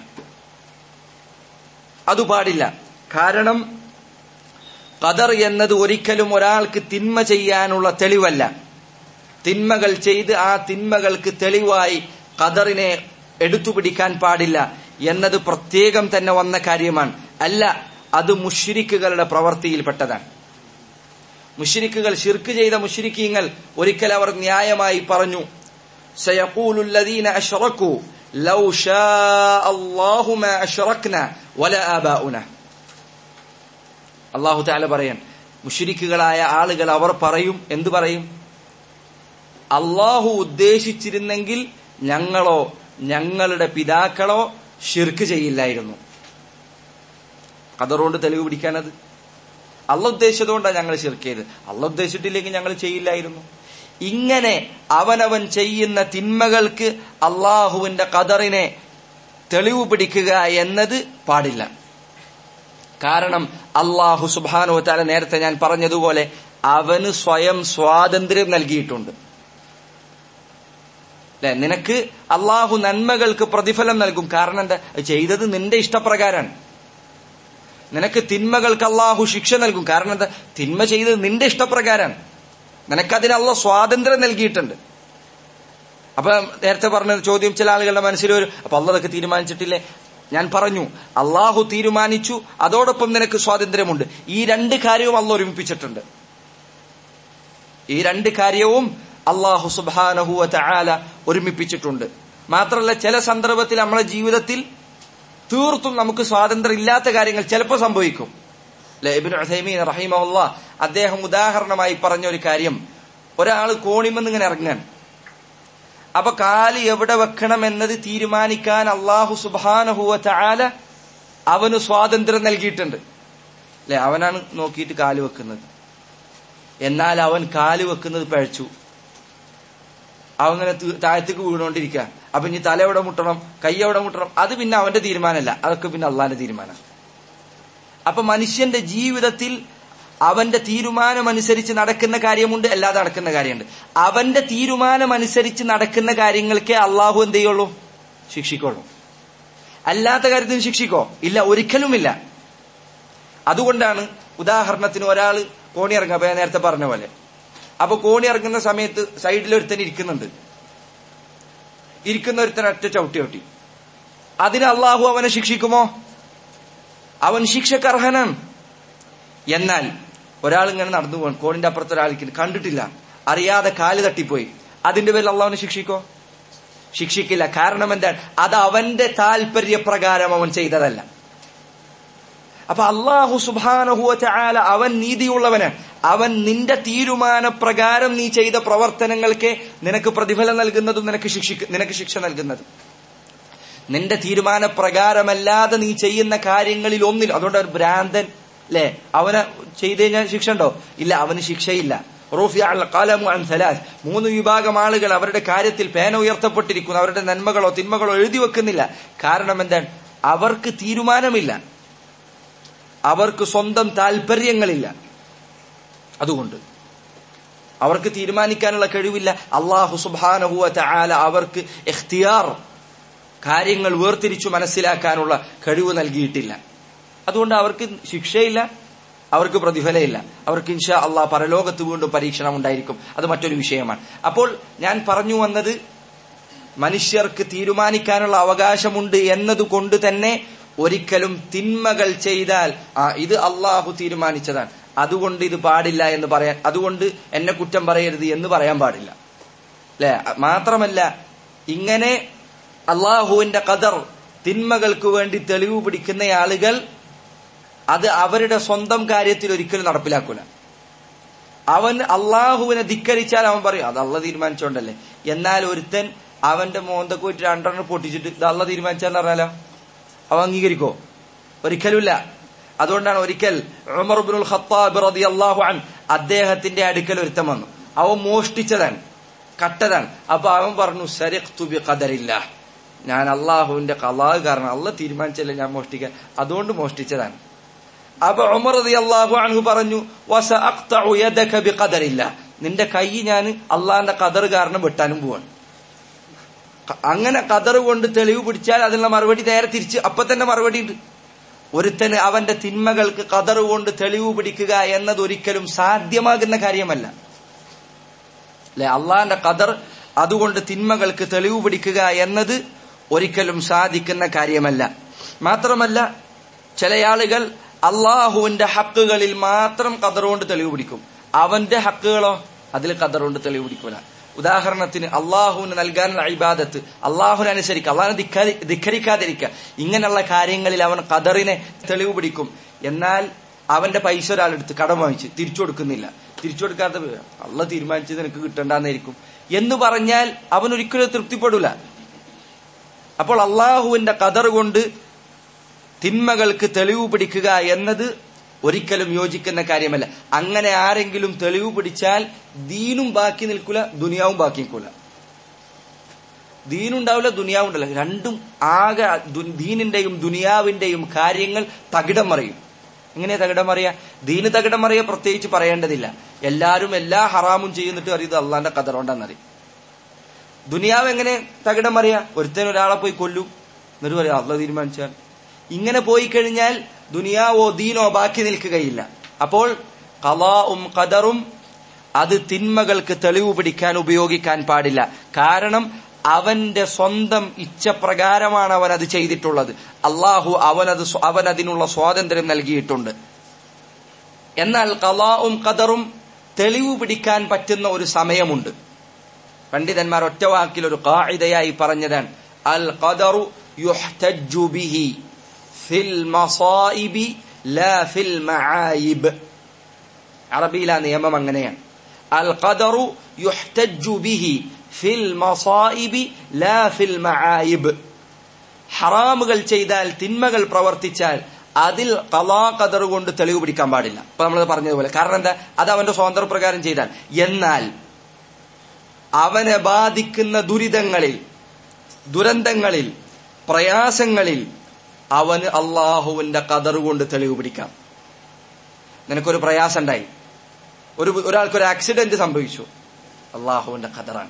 അത് പാടില്ല കാരണം ഖദർ എന്നത് ഒരിക്കലും ഒരാൾക്ക് തിന്മ ചെയ്യാനുള്ള തെളിവല്ല തിന്മകൾ ചെയ്ത് ആ തിന്മകൾക്ക് തെളിവായി ഖദറിനെ എടുത്തുപിടിക്കാൻ പാടില്ല എന്നത് പ്രത്യേകം തന്നെ വന്ന കാര്യമാണ് അല്ല അത് മുഷിരിക്കുകളുടെ പ്രവൃത്തിയിൽപ്പെട്ടതാണ് മുഷിരിക്കുകൾ ഷിർക്ക് ചെയ്ത മുഷിരിക്കീങ്ങൾ ഒരിക്കൽ അവർ ന്യായമായി പറഞ്ഞു سيقول الذين أشركوا لو شاء الله ما أشركنا ولا آباؤنا അള്ളാഹു താല പറയാൻ മുഷിരിക്കുകളായ ആളുകൾ അവർ പറയും എന്തു പറയും അള്ളാഹു ഉദ്ദേശിച്ചിരുന്നെങ്കിൽ ഞങ്ങളോ ഞങ്ങളുടെ പിതാക്കളോ ഷിർക്ക് ചെയ്യില്ലായിരുന്നു കതറുകൊണ്ട് തെളിവ് പിടിക്കാനത് അള്ള ഉദ്ദേശിച്ചതുകൊണ്ടാണ് ഞങ്ങൾ ഷിർക്ക് ചെയ്ത് അള്ള ഉദ്ദേശിച്ചിട്ടില്ലെങ്കിൽ ഞങ്ങൾ ചെയ്യില്ലായിരുന്നു ഇങ്ങനെ അവനവൻ ചെയ്യുന്ന തിന്മകൾക്ക് അള്ളാഹുവിന്റെ കതറിനെ തെളിവ് പിടിക്കുക എന്നത് പാടില്ല കാരണം അള്ളാഹു സുബാനോ താല നേരത്തെ ഞാൻ പറഞ്ഞതുപോലെ അവന് സ്വയം സ്വാതന്ത്ര്യം നൽകിയിട്ടുണ്ട് അല്ലെ നിനക്ക് അള്ളാഹു നന്മകൾക്ക് പ്രതിഫലം നൽകും കാരണം എന്താ ചെയ്തത് നിന്റെ ഇഷ്ടപ്രകാരമാണ് നിനക്ക് തിന്മകൾക്ക് അള്ളാഹു ശിക്ഷ നൽകും കാരണം എന്താ തിന്മ ചെയ്തത് നിന്റെ ഇഷ്ടപ്രകാരമാണ് നിനക്കതിന് അള്ളാഹ് സ്വാതന്ത്ര്യം നൽകിയിട്ടുണ്ട് അപ്പൊ നേരത്തെ പറഞ്ഞ ചോദ്യം ചില ആളുകളുടെ മനസ്സിൽ വരും അപ്പൊ അള്ളതൊക്കെ തീരുമാനിച്ചിട്ടില്ലേ ഞാൻ പറഞ്ഞു അള്ളാഹു തീരുമാനിച്ചു അതോടൊപ്പം നിനക്ക് സ്വാതന്ത്ര്യമുണ്ട് ഈ രണ്ട് കാര്യവും അള്ള ഒരുമിപ്പിച്ചിട്ടുണ്ട് ഈ രണ്ട് കാര്യവും അള്ളാഹു സുബാനഹുവ ചാല ഒരുമിപ്പിച്ചിട്ടുണ്ട് മാത്രമല്ല ചില സന്ദർഭത്തിൽ നമ്മളെ ജീവിതത്തിൽ തീർത്തും നമുക്ക് സ്വാതന്ത്ര്യം ഇല്ലാത്ത കാര്യങ്ങൾ ചിലപ്പോൾ സംഭവിക്കും ഇബിൻ ഉസൈമീൻ റഹിമഹുല്ല അദ്ദേഹം ഉദാഹരണമായി പറഞ്ഞ ഒരു കാര്യം ഒരാൾ കോണിമെന്ന് ഇങ്ങനെ ഇറങ്ങാൻ അപ്പൊ കാല് എവിടെ വെക്കണം എന്നത് തീരുമാനിക്കാൻ അള്ളാഹു സുബാനഹുവ ചാല അവന് സ്വാതന്ത്ര്യം നൽകിയിട്ടുണ്ട് അല്ലെ അവനാണ് നോക്കിയിട്ട് കാല് വെക്കുന്നത് എന്നാൽ അവൻ കാല് വെക്കുന്നത് പഴച്ചു അവങ്ങനെ താഴത്തേക്ക് വീണുകൊണ്ടിരിക്കുക അപ്പൊ ഇനി തല എവിടെ മുട്ടണം കൈ എവിടെ മുട്ടണം അത് പിന്നെ അവന്റെ തീരുമാനമല്ല അതൊക്കെ പിന്നെ അള്ളാന്റെ തീരുമാനം അപ്പൊ മനുഷ്യന്റെ ജീവിതത്തിൽ അവന്റെ തീരുമാനമനുസരിച്ച് നടക്കുന്ന കാര്യമുണ്ട് അല്ലാതെ നടക്കുന്ന കാര്യമുണ്ട് അവന്റെ തീരുമാനമനുസരിച്ച് നടക്കുന്ന കാര്യങ്ങൾക്കേ അള്ളാഹു എന്ത് ചെയ്യുള്ളൂ ശിക്ഷിക്കുള്ളൂ അല്ലാത്ത കാര്യത്തിന് ശിക്ഷിക്കോ ഇല്ല ഒരിക്കലുമില്ല അതുകൊണ്ടാണ് ഉദാഹരണത്തിന് ഒരാൾ കോണി ഇറങ്ങുക അപ്പൊ ഞാൻ നേരത്തെ പറഞ്ഞ പോലെ അപ്പൊ കോണി ഇറങ്ങുന്ന സമയത്ത് സൈഡിൽ ഒരുത്തൻ ഇരിക്കുന്നുണ്ട് ഇരിക്കുന്ന ഒരുത്തൻ ഒറ്റ ചവിട്ടി ചവിട്ടി അതിന് അള്ളാഹു അവനെ ശിക്ഷിക്കുമോ അവൻ ശിക്ഷക്കർഹനാണ് എന്നാൽ ഒരാൾ ഇങ്ങനെ നടന്നു പോകണം കോണിന്റെ അപ്പുറത്ത് ഒരാൾക്ക് കണ്ടിട്ടില്ല അറിയാതെ കാല് തട്ടിപ്പോയി അതിന്റെ പേരിൽ അള്ളാഹുവിനെ ശിക്ഷിക്കോ ശിക്ഷിക്കില്ല കാരണം എന്താണ് അത് അവന്റെ താല്പര്യപ്രകാരം അവൻ ചെയ്തതല്ല അപ്പൊ അള്ളാഹു സുബാനഹുവ ചാല അവൻ നീതിയുള്ളവന് അവൻ നിന്റെ തീരുമാനപ്രകാരം നീ ചെയ്ത പ്രവർത്തനങ്ങൾക്ക് നിനക്ക് പ്രതിഫലം നൽകുന്നതും നിനക്ക് ശിക്ഷ നിനക്ക് ശിക്ഷ നൽകുന്നതും നിന്റെ തീരുമാനപ്രകാരമല്ലാതെ നീ ചെയ്യുന്ന കാര്യങ്ങളിൽ ഒന്നിൽ അതുകൊണ്ട് ഒരു ഭ്രാന്തൻ അല്ലെ അവന് ചെയ്തു കഴിഞ്ഞാൽ ശിക്ഷ ഉണ്ടോ ഇല്ല അവന് ശിക്ഷയില്ല മൂന്ന് വിഭാഗം ആളുകൾ അവരുടെ കാര്യത്തിൽ പേന ഉയർത്തപ്പെട്ടിരിക്കുന്നു അവരുടെ നന്മകളോ തിന്മകളോ എഴുതി വെക്കുന്നില്ല കാരണം എന്താണ് അവർക്ക് തീരുമാനമില്ല അവർക്ക് സ്വന്തം താല്പര്യങ്ങളില്ല അതുകൊണ്ട് അവർക്ക് തീരുമാനിക്കാനുള്ള കഴിവില്ല അള്ളാഹു സുബാനഹുവ ചാല അവർക്ക് എഖ്തിയാർ കാര്യങ്ങൾ വേർതിരിച്ചു മനസ്സിലാക്കാനുള്ള കഴിവ് നൽകിയിട്ടില്ല അതുകൊണ്ട് അവർക്ക് ശിക്ഷയില്ല അവർക്ക് പ്രതിഫലമില്ല അവർക്ക് ഇൻഷാ അള്ളാഹ് പരലോകത്ത് വീണ്ടും പരീക്ഷണം ഉണ്ടായിരിക്കും അത് മറ്റൊരു വിഷയമാണ് അപ്പോൾ ഞാൻ പറഞ്ഞു വന്നത് മനുഷ്യർക്ക് തീരുമാനിക്കാനുള്ള അവകാശമുണ്ട് എന്നതുകൊണ്ട് തന്നെ ഒരിക്കലും തിന്മകൾ ചെയ്താൽ ആ ഇത് അള്ളാഹു തീരുമാനിച്ചതാണ് അതുകൊണ്ട് ഇത് പാടില്ല എന്ന് പറയാൻ അതുകൊണ്ട് എന്നെ കുറ്റം പറയരുത് എന്ന് പറയാൻ പാടില്ല അല്ലെ മാത്രമല്ല ഇങ്ങനെ അള്ളാഹുവിന്റെ കദർ തിന്മകൾക്ക് വേണ്ടി തെളിവ് പിടിക്കുന്ന ആളുകൾ അത് അവരുടെ സ്വന്തം കാര്യത്തിൽ ഒരിക്കലും നടപ്പിലാക്കൂല അവൻ അള്ളാഹുവിനെ ധിക്കരിച്ചാൽ അവൻ പറയും അത് അള്ള തീരുമാനിച്ചോണ്ടല്ലേ എന്നാൽ ഒരുത്തൻ അവന്റെ മോന്തക്ക് പോയിട്ട് രണ്ടെണ്ണം പൊട്ടിച്ചിട്ട് ഇത് അള്ള തീരുമാനിച്ചാന്ന് പറഞ്ഞാലോ അവ അംഗീകരിക്കോ ഒരിക്കലുമില്ല അതുകൊണ്ടാണ് ഒരിക്കൽ ഉമർബുൽ ഖത്താബ് റതി അള്ളാഹു അൻ അദ്ദേഹത്തിന്റെ അടുക്കൽ ഒരുത്തം വന്നു അവൻ മോഷ്ടിച്ചതാണ് കട്ടതാണ് അപ്പൊ അവൻ പറഞ്ഞു സരിഖ്തുബി ഖദറില്ല ഞാൻ അള്ളാഹുവിന്റെ കലാഹ് കാരണം അള്ള തീരുമാനിച്ചല്ലേ ഞാൻ മോഷ്ടിക്കാൻ അതുകൊണ്ട് മോഷ്ടിച്ചതാണ് അപ്പൊ ഉമർ റതി അള്ളാഹു അൻഹു പറഞ്ഞു വസ യദക ബിഖദറില്ല നിന്റെ കൈ ഞാൻ അള്ളാന്റെ കതർ കാരണം വെട്ടാനും പോവാണ് ക- അങ്ങനെ കതർ കൊണ്ട് തെളിവ് പിടിച്ചാൽ അതിനുള്ള മറുപടി നേരെ തിരിച്ച് അപ്പൊ തന്നെ മറുപടി ഉണ്ട് ഒരുത്തന് അവന്റെ തിന്മകൾക്ക് കതർ കൊണ്ട് തെളിവ് പിടിക്കുക എന്നത് ഒരിക്കലും സാധ്യമാകുന്ന കാര്യമല്ല അല്ലെ അള്ളാന്റെ കതർ അതുകൊണ്ട് തിന്മകൾക്ക് തെളിവ് പിടിക്കുക എന്നത് ഒരിക്കലും സാധിക്കുന്ന കാര്യമല്ല മാത്രമല്ല ചില ആളുകൾ അള്ളാഹുവിന്റെ ഹക്കുകളിൽ മാത്രം കതർ കൊണ്ട് തെളിവ് പിടിക്കും അവന്റെ ഹക്കുകളോ അതിൽ കതർ കൊണ്ട് തെളിവ് പിടിക്കൂല ഉദാഹരണത്തിന് അള്ളാഹുവിന് നൽകാനുള്ള ഇബാദത്ത് അള്ളാഹുവിനെ അനുസരിക്കുക അള്ളാഹിനെ ധിക്കാരി- ധിക്കരിക്കാതിരിക്കുക ഇങ്ങനെയുള്ള കാര്യങ്ങളിൽ അവൻ കതറിനെ തെളിവ് പിടിക്കും എന്നാൽ അവന്റെ പൈസ ഒരാളെടുത്ത് കടം വാങ്ങിച്ച് തിരിച്ചു കൊടുക്കുന്നില്ല തിരിച്ചു കൊടുക്കാത്ത അള്ള തീരുമാനിച്ചത് നിനക്ക് കിട്ടണ്ടെന്നായിരിക്കും എന്ന് പറഞ്ഞാൽ അവൻ ഒരിക്കലും തൃപ്തിപ്പെടൂല അപ്പോൾ അള്ളാഹുവിന്റെ കതർ കൊണ്ട് തിന്മകൾക്ക് തെളിവ് പിടിക്കുക എന്നത് ഒരിക്കലും യോജിക്കുന്ന കാര്യമല്ല അങ്ങനെ ആരെങ്കിലും തെളിവ് പിടിച്ചാൽ ദീനും ബാക്കി നിൽക്കൂല ദുനിയാവും ബാക്കി നിൽക്കൂല ദീനുണ്ടാവില്ല ദുനിയാവും ഉണ്ടാവില്ല രണ്ടും ആകെ ദു- ദീനിന്റെയും ദുനിയാവിന്റെയും കാര്യങ്ങൾ തകിടം മറിയും എങ്ങനെയാ തകിടം മറിയ ദീന് തകിടം മറിയ പ്രത്യേകിച്ച് പറയേണ്ടതില്ല എല്ലാരും എല്ലാ ഹറാമും ചെയ്യുന്നിട്ട് അറിയത് അള്ളാന്റെ കതറുണ്ടെന്നറിയും ദുനിയാവ് എങ്ങനെ തകിടം മറിയ ഒരുത്തൻ ഒരാളെ പോയി കൊല്ലും എന്നിട്ട് പറയാം അള്ള തീരുമാനിച്ചാൽ ഇങ്ങനെ പോയി കഴിഞ്ഞാൽ ദുനിയാവോ ദീനോ ബാക്കി നിൽക്കുകയില്ല അപ്പോൾ കലാവും കദറും അത് തിന്മകൾക്ക് തെളിവ് പിടിക്കാൻ ഉപയോഗിക്കാൻ പാടില്ല കാരണം അവന്റെ സ്വന്തം ഇച്ഛപ്രകാരമാണ് അവൻ അത് ചെയ്തിട്ടുള്ളത് അള്ളാഹു അവനത് സ്വ- അവനതിനുള്ള സ്വാതന്ത്ര്യം നൽകിയിട്ടുണ്ട് എന്നാൽ കലാവും കദറും തെളിവ് പിടിക്കാൻ പറ്റുന്ന ഒരു സമയമുണ്ട് പണ്ഡിതന്മാർ ഒറ്റ വാക്കിൽ ഒരു കായിതയായി പറഞ്ഞതാണ് അൽ ഖദറു യുഹ്തജ്ജു ബിഹി ഫിൽ മസായിബി ലാ ഫിൽ മആയിബ് അറബിയിൽ ആ നിയമം അങ്ങനെയാണ് അൽ ഖദറു യുഹ്തജ്ജു ബിഹി ഫിൽ മസായിബി ലാ ഫിൽ മആയിബ് ഹറാമുകൾ ചെയ്താൽ തിന്മകൾ പ്രവർത്തിച്ചാൽ അതിൽ കലാ കദർ കൊണ്ട് തെളിവ് പിടിക്കാൻ പാടില്ല ഇപ്പൊ നമ്മൾ പറഞ്ഞതുപോലെ കാരണം എന്താ അത് അവന്റെ സ്വാതന്ത്ര്യപ്രകാരം ചെയ്താൽ എന്നാൽ അവനെ ബാധിക്കുന്ന ദുരിതങ്ങളിൽ ദുരന്തങ്ങളിൽ പ്രയാസങ്ങളിൽ അവന് അള്ളാഹുവിന്റെ കതർ കൊണ്ട് തെളിവ് പിടിക്കാം നിനക്കൊരു പ്രയാസം ഉണ്ടായി ഒരു ഒരാൾക്കൊരു ആക്സിഡന്റ് സംഭവിച്ചു അള്ളാഹുവിന്റെ കതറാണ്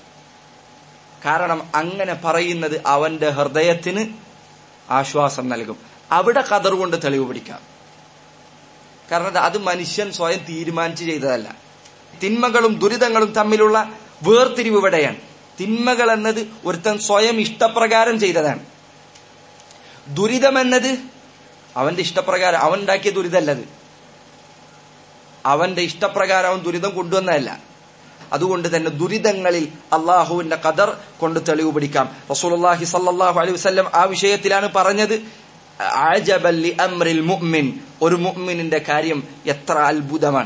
കാരണം അങ്ങനെ പറയുന്നത് അവന്റെ ഹൃദയത്തിന് ആശ്വാസം നൽകും അവിടെ കതർ കൊണ്ട് തെളിവ് പിടിക്കാം കാരണം അത് അത് മനുഷ്യൻ സ്വയം തീരുമാനിച്ച് ചെയ്തതല്ല തിന്മകളും ദുരിതങ്ങളും തമ്മിലുള്ള വേർതിരിവ് ഇവിടെയാണ് തിന്മകൾ എന്നത് ഒരുത്തൻ സ്വയം ഇഷ്ടപ്രകാരം ചെയ്തതാണ് ദുരിതം എന്നത് അവന്റെ ഇഷ്ടപ്രകാരം അവൻ ഉണ്ടാക്കിയ ദുരിതമല്ലത് അവന്റെ ഇഷ്ടപ്രകാരം അവൻ ദുരിതം കൊണ്ടുവന്നതല്ല അതുകൊണ്ട് തന്നെ ദുരിതങ്ങളിൽ അള്ളാഹുവിന്റെ കദർ കൊണ്ട് തെളിവ് പിടിക്കാം റസൂലുള്ളാഹി സല്ലല്ലാഹു അലൈഹി വസല്ലം ആ വിഷയത്തിലാണ് പറഞ്ഞത് അജബൽ ലി അംറിൽ മുഅ്മിൻ ഒരു മുഅ്മിനിന്റെ കാര്യം എത്ര അത്ഭുതമാണ്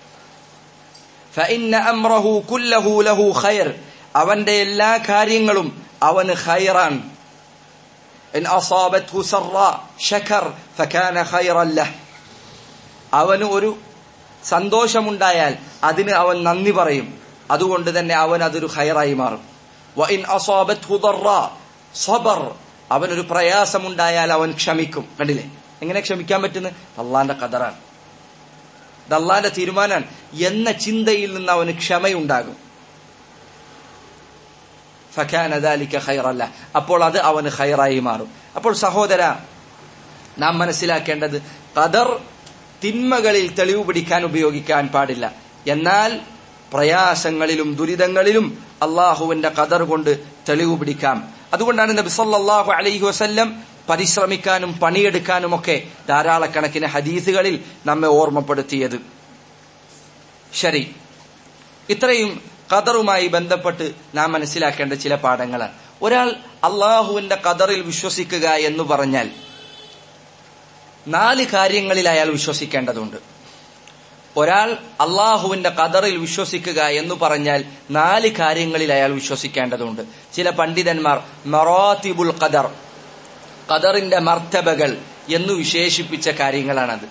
ഫഇന്ന അംറഹു കുല്ലഹു ലഹു ഖൈർ അവന്റെ എല്ലാ കാര്യങ്ങളും അവന് ഖൈറാൻ ഇൻ അസാബത്ഹു സറ ശകർ ഫകാന ഖൈറൻ ലഹ് അവന് ഒരു സന്തോഷമുണ്ടായാൽ അതിന് അവൻ നന്ദി പറയും അതുകൊണ്ട് തന്നെ അവൻ അതൊരു ഖൈറായി മാറും വ ഇൻ അസാബത്ഹു ദറ സബർ അവനൊരു പ്രയാസമുണ്ടായാൽ അവൻ ക്ഷമിക്കും കണ്ടില്ലേ എങ്ങനെ ക്ഷമിക്കാൻ പറ്റുന്നത് അള്ളാന്റെ കദറാണ് ഇത് അള്ളാന്റെ തീരുമാനമാണ് എന്ന ചിന്തയിൽ നിന്ന് അവന് ക്ഷമയുണ്ടാകും ഫഖാന ദാലിക ഖൈറല്ല അപ്പോൾ അത് അവന് ഖൈറായി മാറും അപ്പോൾ സഹോദര നാം മനസ്സിലാക്കേണ്ടത് ഖദർ തിന്മകളിൽ തെളിവ് പിടിക്കാൻ ഉപയോഗിക്കാൻ പാടില്ല എന്നാൽ പ്രയാസങ്ങളിലും ദുരിതങ്ങളിലും അള്ളാഹുവിന്റെ ഖദർ കൊണ്ട് തെളിവ് പിടിക്കാം അതുകൊണ്ടാണ് നബി സല്ലല്ലാഹു അലൈഹി വസല്ലം പരിശ്രമിക്കാനും പണിയെടുക്കാനും ഒക്കെ ധാരാളക്കണക്കിന് ഹദീസുകളിൽ നമ്മെ ഓർമ്മപ്പെടുത്തിയത് ശരി ഇത്രയും ഖദറുമായി ബന്ധപ്പെട്ട് നാം മനസ്സിലാക്കേണ്ട ചില പാഠങ്ങളാണ് ഒരാൾ അള്ളാഹുവിന്റെ ഖദറിൽ വിശ്വസിക്കുക എന്ന് പറഞ്ഞാൽ നാല് കാര്യങ്ങളിൽ അയാൾ വിശ്വസിക്കേണ്ടതുണ്ട് ഒരാൾ അള്ളാഹുവിന്റെ ഖദറിൽ വിശ്വസിക്കുക എന്ന് പറഞ്ഞാൽ നാല് കാര്യങ്ങളിൽ അയാൾ വിശ്വസിക്കേണ്ടതുണ്ട് ചില പണ്ഡിതന്മാർ മറാത്തിബുൽ ഖദർ ഖദറിന്റെ മർത്തബകൾ എന്ന് വിശേഷിപ്പിച്ച കാര്യങ്ങളാണത്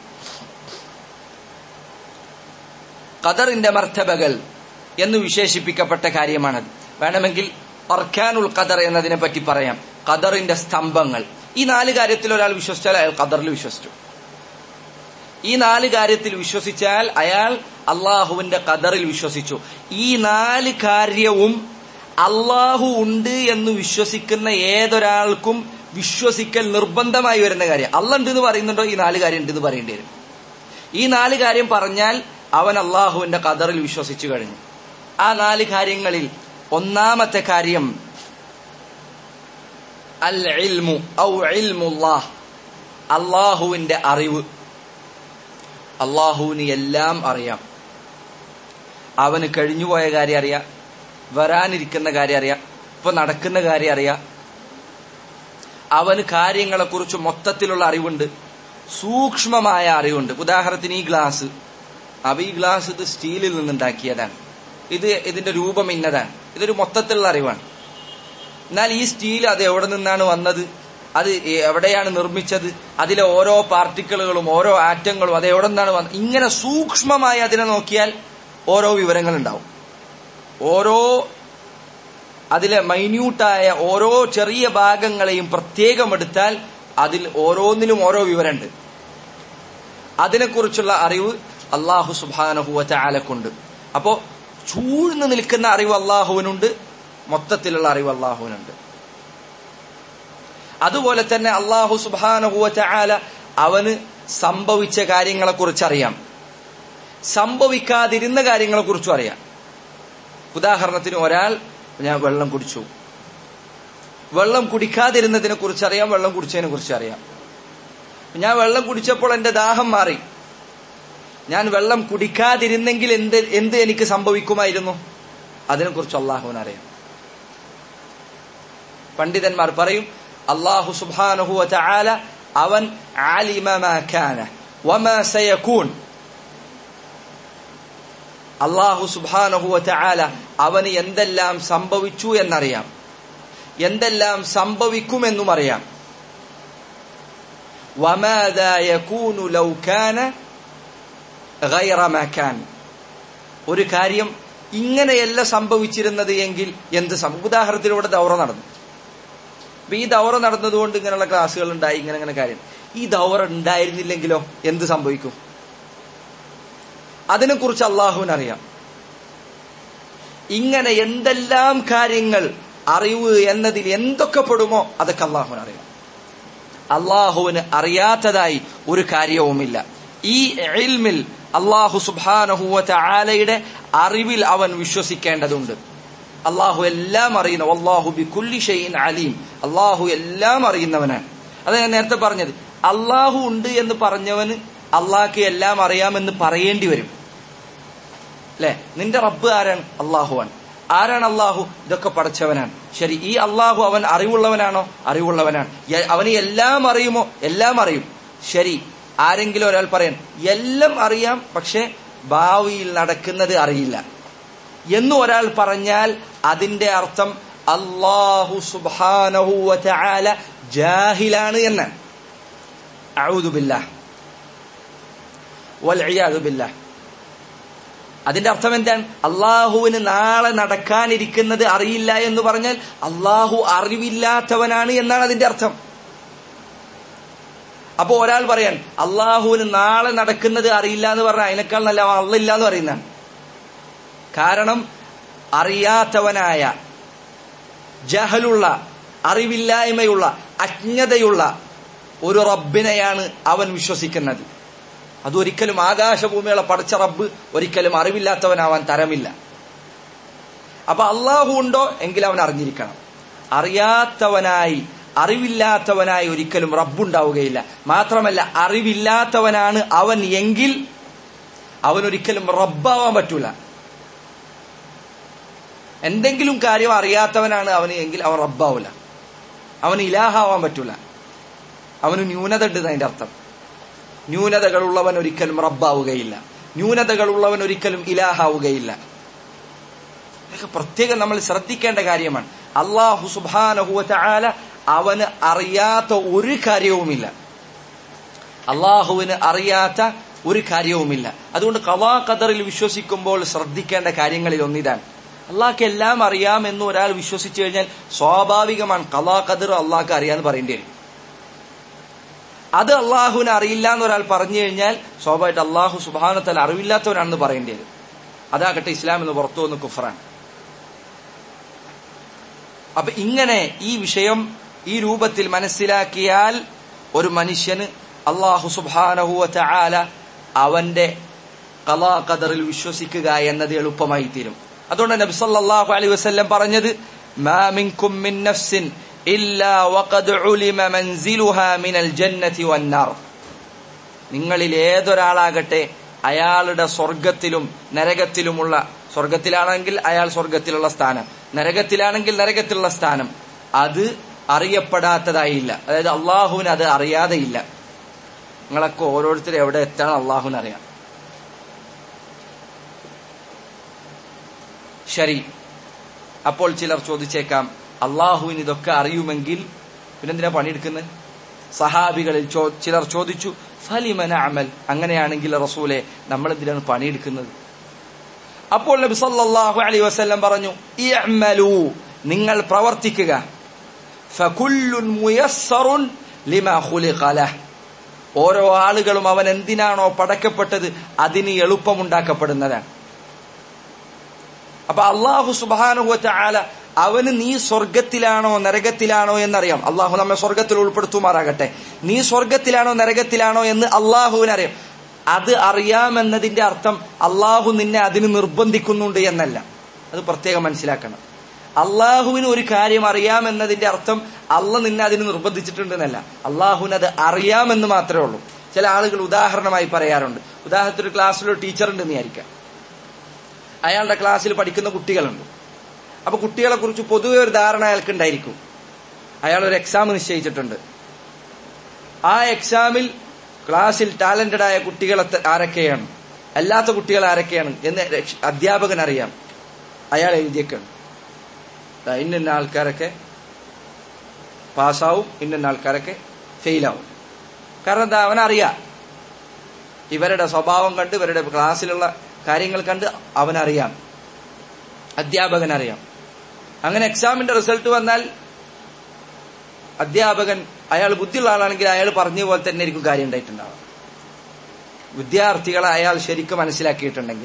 ഖദറിന്റെ മർത്തബകൾ എന്ന് വിശേഷിപ്പിക്കപ്പെട്ട കാര്യമാണത് വേണമെങ്കിൽ അർഖാനുൽ ഖദർ എന്നതിനെ പറ്റി പറയാം ഖദറിന്റെ സ്തംഭങ്ങൾ ഈ നാല് കാര്യത്തിൽ ഒരാൾ വിശ്വസിച്ചാൽ അയാൾ ഖദറിൽ വിശ്വസിച്ചു ഈ നാല് കാര്യത്തിൽ വിശ്വസിച്ചാൽ അയാൾ അള്ളാഹുവിന്റെ കദറിൽ വിശ്വസിച്ചു ഈ നാല് കാര്യവും അള്ളാഹു ഉണ്ട് എന്ന് വിശ്വസിക്കുന്ന ഏതൊരാൾക്കും വിശ്വസിക്കൽ നിർബന്ധമായി വരുന്ന കാര്യം അല്ല ഉണ്ട് എന്ന് പറയുന്നുണ്ടോ ഈ നാല് കാര്യം ഉണ്ട് എന്ന് പറയേണ്ടി വരും ഈ നാല് കാര്യം പറഞ്ഞാൽ അവൻ അള്ളാഹുവിന്റെ കദറിൽ വിശ്വസിച്ചു കഴിഞ്ഞു ആ നാല് കാര്യങ്ങളിൽ ഒന്നാമത്തെ കാര്യം അൽ ഇൽമു ഔ ഇൽമുല്ലാഹ് അള്ളാഹുവിന്റെ അറിവ് അള്ളാഹുവിന് എല്ലാം അറിയാം അവന് കഴിഞ്ഞുപോയ കാര്യം അറിയാം വരാനിരിക്കുന്ന കാര്യം അറിയാം ഇപ്പൊ നടക്കുന്ന കാര്യം അറിയാം അവന് കാര്യങ്ങളെക്കുറിച്ച് മൊത്തത്തിലുള്ള അറിവുണ്ട് സൂക്ഷ്മമായ അറിവുണ്ട് ഉദാഹരണത്തിന് ഈ ഗ്ലാസ് അപ്പൊ ഈ ഗ്ലാസ് ഇത് സ്റ്റീലിൽ നിന്നുണ്ടാക്കിയതാണ് ഇത് ഇതിന്റെ രൂപം ഇന്നതാണ് ഇതൊരു മൊത്തത്തിലുള്ള അറിവാണ് എന്നാൽ ഈ സ്റ്റീൽ അത് എവിടെ നിന്നാണ് വന്നത് അത് എവിടെയാണ് നിർമ്മിച്ചത് അതിലെ ഓരോ പാർട്ടിക്കിളുകളും ഓരോ ആറ്റങ്ങളും അത് എവിടെ നിന്നാണ് വന്നത് ഇങ്ങനെ സൂക്ഷ്മമായി അതിനെ നോക്കിയാൽ ഓരോ വിവരങ്ങൾ ഉണ്ടാവും ഓരോ അതിലെ മൈന്യൂട്ടായ ഓരോ ചെറിയ ഭാഗങ്ങളെയും പ്രത്യേകം എടുത്താൽ അതിൽ ഓരോന്നിനും ഓരോ വിവരമുണ്ട് അതിനെക്കുറിച്ചുള്ള അറിവ് അള്ളാഹു സുബാനഹുവ ചാലക്കുണ്ട് അപ്പോ ചൂഴ്ന്നു നിൽക്കുന്ന അറിവ് അള്ളാഹുവിനുണ്ട് മൊത്തത്തിലുള്ള അറിവ് അള്ളാഹുവിനുണ്ട് അതുപോലെ തന്നെ അള്ളാഹു സുബാനഹുവ ചാല അവന് സംഭവിച്ച കാര്യങ്ങളെക്കുറിച്ച് അറിയാം സംഭവിക്കാതിരുന്ന കാര്യങ്ങളെക്കുറിച്ചും അറിയാം ഉദാഹരണത്തിന് ഒരാൾ ഞാൻ വെള്ളം കുടിച്ചു വെള്ളം കുടിക്കാതിരുന്നതിനെ കുറിച്ച് അറിയാം വെള്ളം കുടിച്ചതിനെ കുറിച്ച് അറിയാം ഞാൻ വെള്ളം കുടിച്ചപ്പോൾ എന്റെ ദാഹം മാറി ഞാൻ വെള്ളം കുടിക്കാതിരുന്നെങ്കിൽ എന്ത് എന്ത് എനിക്ക് സംഭവിക്കുമായിരുന്നു അതിനെക്കുറിച്ച് അള്ളാഹുവിന് അറിയാം പണ്ഡിതന്മാർ പറയും അള്ളാഹു സുബാനഹു ചാല അവൻ സയക്കൂൻ അള്ളാഹു സുബാനഹുവ ചാല അവന് എന്തെല്ലാം സംഭവിച്ചു എന്നറിയാം എന്തെല്ലാം സംഭവിക്കുമെന്നും അറിയാം ഒരു കാര്യം ഇങ്ങനെയല്ല സംഭവിച്ചിരുന്നത് എങ്കിൽ എന്ത് സംഭവം ഉദാഹരണത്തിലൂടെ ദൗറ നടന്നു അപ്പൊ ഈ ദൗറ നടന്നതുകൊണ്ട് ഇങ്ങനെയുള്ള ക്ലാസ്സുകൾ ഉണ്ടായി ഇങ്ങനെ ഇങ്ങനെ കാര്യം ഈ ദൗറ ഉണ്ടായിരുന്നില്ലെങ്കിലോ എന്ത് സംഭവിക്കും അതിനെക്കുറിച്ച് അള്ളാഹുവിനറിയാം ഇങ്ങനെ എന്തെല്ലാം കാര്യങ്ങൾ അറിവ് എന്നതിൽ എന്തൊക്കെ പെടുമോ അതൊക്കെ അള്ളാഹുവിന് അറിയാം അള്ളാഹുവിന് അറിയാത്തതായി ഒരു കാര്യവുമില്ല ഈ ഇൽമിൽ അള്ളാഹു സുബാനഹുവ ആലയുടെ അറിവിൽ അവൻ വിശ്വസിക്കേണ്ടതുണ്ട് അള്ളാഹു എല്ലാം അറിയുന്നു അള്ളാഹു ബി കുല്ലി ഷെയ്ൻ അലീം അള്ളാഹു എല്ലാം അറിയുന്നവനാണ് അത് ഞാൻ നേരത്തെ പറഞ്ഞത് അള്ളാഹു ഉണ്ട് എന്ന് പറഞ്ഞവന് അള്ളാഹ്ക്ക് എല്ലാം അറിയാമെന്ന് പറയേണ്ടി വരും അല്ലെ നിന്റെ റബ്ബ് ആരാണ് അള്ളാഹുവാൻ ആരാണ് അള്ളാഹു ഇതൊക്കെ പഠിച്ചവനാണ് ശരി ഈ അള്ളാഹു അവൻ അറിവുള്ളവനാണോ അറിവുള്ളവനാണ് അവന് എല്ലാം അറിയുമോ എല്ലാം അറിയും ശരി ആരെങ്കിലും ഒരാൾ പറയാൻ എല്ലാം അറിയാം പക്ഷെ ഭാവിയിൽ നടക്കുന്നത് അറിയില്ല എന്ന് ഒരാൾ പറഞ്ഞാൽ അതിന്റെ അർത്ഥം അള്ളാഹു സുബാനഹു ജാഹിലാണ് എന്ന് ഔദുബില്ല വൽഇയാദുബില്ല അതിന്റെ അർത്ഥം എന്താണ് അള്ളാഹുവിന് നാളെ നടക്കാനിരിക്കുന്നത് അറിയില്ല എന്ന് പറഞ്ഞാൽ അള്ളാഹു അറിവില്ലാത്തവനാണ് എന്നാണ് അതിന്റെ അർത്ഥം അപ്പൊ ഒരാൾ പറയാൻ അള്ളാഹുവിന് നാളെ നടക്കുന്നത് അറിയില്ല എന്ന് പറഞ്ഞാൽ അതിനേക്കാൾ നല്ല അള്ളില്ല എന്ന് പറയുന്നതാണ് കാരണം അറിയാത്തവനായ ജഹലുള്ള അറിവില്ലായ്മയുള്ള അജ്ഞതയുള്ള ഒരു റബ്ബിനെയാണ് അവൻ വിശ്വസിക്കുന്നത് അതൊരിക്കലും ആകാശഭൂമികളെ പഠിച്ച റബ്ബ് ഒരിക്കലും അറിവില്ലാത്തവനാവാൻ തരമില്ല അപ്പൊ അള്ളാഹു ഉണ്ടോ എങ്കിൽ അവൻ അറിഞ്ഞിരിക്കണം അറിയാത്തവനായി അറിവില്ലാത്തവനായി ഒരിക്കലും റബ്ബുണ്ടാവുകയില്ല മാത്രമല്ല അറിവില്ലാത്തവനാണ് അവൻ എങ്കിൽ അവനൊരിക്കലും റബ്ബാവാൻ പറ്റൂല എന്തെങ്കിലും കാര്യം അറിയാത്തവനാണ് അവന് എങ്കിൽ അവൻ റബ്ബാവൂല അവന് ഇലാഹാവാൻ പറ്റൂല അവന് ന്യൂനത ഉണ്ട് അതിന്റെ അർത്ഥം ന്യൂനതകളുള്ളവൻ ഒരിക്കലും റബ്ബാവുകയില്ല ന്യൂനതകളുള്ളവൻ ഒരിക്കലും ഇലാഹാവുകയില്ല ഇതൊക്കെ പ്രത്യേകം നമ്മൾ ശ്രദ്ധിക്കേണ്ട കാര്യമാണ് അള്ളാഹു സുബാനഹുവ ആല അവന് അറിയാത്ത ഒരു കാര്യവുമില്ല അള്ളാഹുവിന് അറിയാത്ത ഒരു കാര്യവുമില്ല അതുകൊണ്ട് കവാ ഖദറിൽ വിശ്വസിക്കുമ്പോൾ ശ്രദ്ധിക്കേണ്ട കാര്യങ്ങളിൽ ഒന്നിതാണ് അള്ളാഹ്ക്ക് എല്ലാം അറിയാമെന്ന് ഒരാൾ വിശ്വസിച്ചു കഴിഞ്ഞാൽ സ്വാഭാവികമാണ് കലാ ഖദർ അള്ളാഹ്ക്ക് അറിയാന്ന് പറയേണ്ടി വരും അത് അള്ളാഹുവിന് അറിയില്ല എന്ന് ഒരാൾ പറഞ്ഞു കഴിഞ്ഞാൽ സ്വാഭാവികമായിട്ട് അള്ളാഹു സുബാനത്തല അറിവില്ലാത്തവനാണെന്ന് പറയേണ്ടി വരും അതാകട്ടെ ഇസ്ലാം എന്ന് പുറത്തു വന്ന് കുഫറാണ് അപ്പൊ ഇങ്ങനെ ഈ വിഷയം ഈ രൂപത്തിൽ മനസ്സിലാക്കിയാൽ ഒരു മനുഷ്യന് അള്ളാഹു സുബാനഹുവ ചാല അവന്റെ കലാ ഖദറിൽ വിശ്വസിക്കുക എന്നത് എളുപ്പമായി തീരും അതുകൊണ്ട് നബി സല്ലല്ലാഹു അലൈഹി വസല്ലം പറഞ്ഞത് മാ മിൻകും മിൻ നഫ്സിൻ ഇല്ലാ വഖദ് ഉലിമ മൻസിലുഹാ മിനൽ ജന്നതി വന്നാർ നിങ്ങളിൽ ഏതൊരാളാകട്ടെ അയാളുടെ സ്വർഗത്തിലും നരകത്തിലുമുള്ള സ്വർഗത്തിലാണെങ്കിൽ അയാൾ സ്വർഗത്തിലുള്ള സ്ഥാനം നരകത്തിലാണെങ്കിൽ നരകത്തിലുള്ള സ്ഥാനം അത് അറിയപ്പെടാത്തതായില്ല അതായത് അള്ളാഹുവിന് അത് അറിയാതെയില്ല നിങ്ങളൊക്കെ ഓരോരുത്തരും എവിടെ എത്തണം അള്ളാഹുവിന് അറിയാം ശരി അപ്പോൾ ചിലർ ചോദിച്ചേക്കാം അള്ളാഹുവിന് ഇതൊക്കെ അറിയുമെങ്കിൽ പിന്നെന്തിനാ പണിയെടുക്കുന്നത് സഹാബികളിൽ ചോ- ചിലർ ചോദിച്ചു ഫലിമന അമൽ അങ്ങനെയാണെങ്കിൽ റസൂലെ നമ്മൾ എന്തിനാണ് പണിയെടുക്കുന്നത് അപ്പോൾ നബി സല്ലല്ലാഹു അലൈഹി വസല്ലം പറഞ്ഞു ഇഅ്മലു നിങ്ങൾ പ്രവർത്തിക്കുക ഫകുല്ലുൻ മുയസ്സറുൻ ലിമാ ഖുലിഖ ലഹ് ഓരോ ആളുകളും അവൻ എന്തിനാണോ പടക്കപ്പെട്ടത് അതിന് എളുപ്പമുണ്ടാക്കപ്പെടുന്നതാണ് അപ്പൊ അള്ളാഹു സുബാനുഹു ആല അവന് നീ സ്വർഗത്തിലാണോ നരകത്തിലാണോ എന്നറിയാം അള്ളാഹു നമ്മെ സ്വർഗത്തിൽ ഉൾപ്പെടുത്തുമാറാകട്ടെ നീ സ്വർഗത്തിലാണോ നരകത്തിലാണോ എന്ന് അള്ളാഹുവിനറിയാം അത് അറിയാമെന്നതിന്റെ അർത്ഥം അള്ളാഹു നിന്നെ അതിന് നിർബന്ധിക്കുന്നുണ്ട് എന്നല്ല അത് പ്രത്യേകം മനസ്സിലാക്കണം അള്ളാഹുവിന് ഒരു കാര്യം അറിയാമെന്നതിന്റെ അർത്ഥം അള്ള നിന്നെ അതിന് നിർബന്ധിച്ചിട്ടുണ്ടെന്നല്ല അള്ളാഹുവിന് അത് അറിയാമെന്ന് മാത്രമേ ഉള്ളൂ ചില ആളുകൾ ഉദാഹരണമായി പറയാറുണ്ട് ഉദാഹരണത്തിന് ഒരു ക്ലാസ്സിലൊരു ടീച്ചർ ഉണ്ടെന്ന് വിചാരിക്കാം അയാളുടെ ക്ലാസ്സിൽ പഠിക്കുന്ന കുട്ടികളുണ്ട് അപ്പൊ കുട്ടികളെ കുറിച്ച് പൊതുവെ ഒരു ധാരണ അയാൾക്ക് ഉണ്ടായിരിക്കും അയാൾ ഒരു എക്സാം നിശ്ചയിച്ചിട്ടുണ്ട് ആ എക്സാമിൽ ക്ലാസ്സിൽ ടാലന്റഡ് ആയ കുട്ടികൾ എത്ര- ആരൊക്കെയാണ് അല്ലാത്ത കുട്ടികൾ ആരൊക്കെയാണ് എന്ന് രക്ഷ- അധ്യാപകൻ അറിയാം അയാൾ എഴുതിയേക്കാണ് ദാ ഇന്ന ആൾക്കാരൊക്കെ പാസ്സാവും ഇന്ന ആൾക്കാരൊക്കെ ഫെയിലാവും കാരണം എന്താ അവനറിയാം ഇവരുടെ സ്വഭാവം കണ്ട് ഇവരുടെ ക്ലാസ്സിലുള്ള കാര്യങ്ങൾ കണ്ട് അവനറിയാം അധ്യാപകൻ അറിയാം അങ്ങനെ എക്സാമിന്റെ റിസൾട്ട് വന്നാൽ അധ്യാപകൻ അയാൾ ബുദ്ധിയുള്ള ആളാണെങ്കിൽ അയാൾ പറഞ്ഞ പോലെ തന്നെ ആയിരിക്കും കാര്യം ഉണ്ടായിട്ടുണ്ടാവുക വിദ്യാർത്ഥികളെ അയാൾ ശരിക്കും മനസ്സിലാക്കിയിട്ടുണ്ടെങ്കിൽ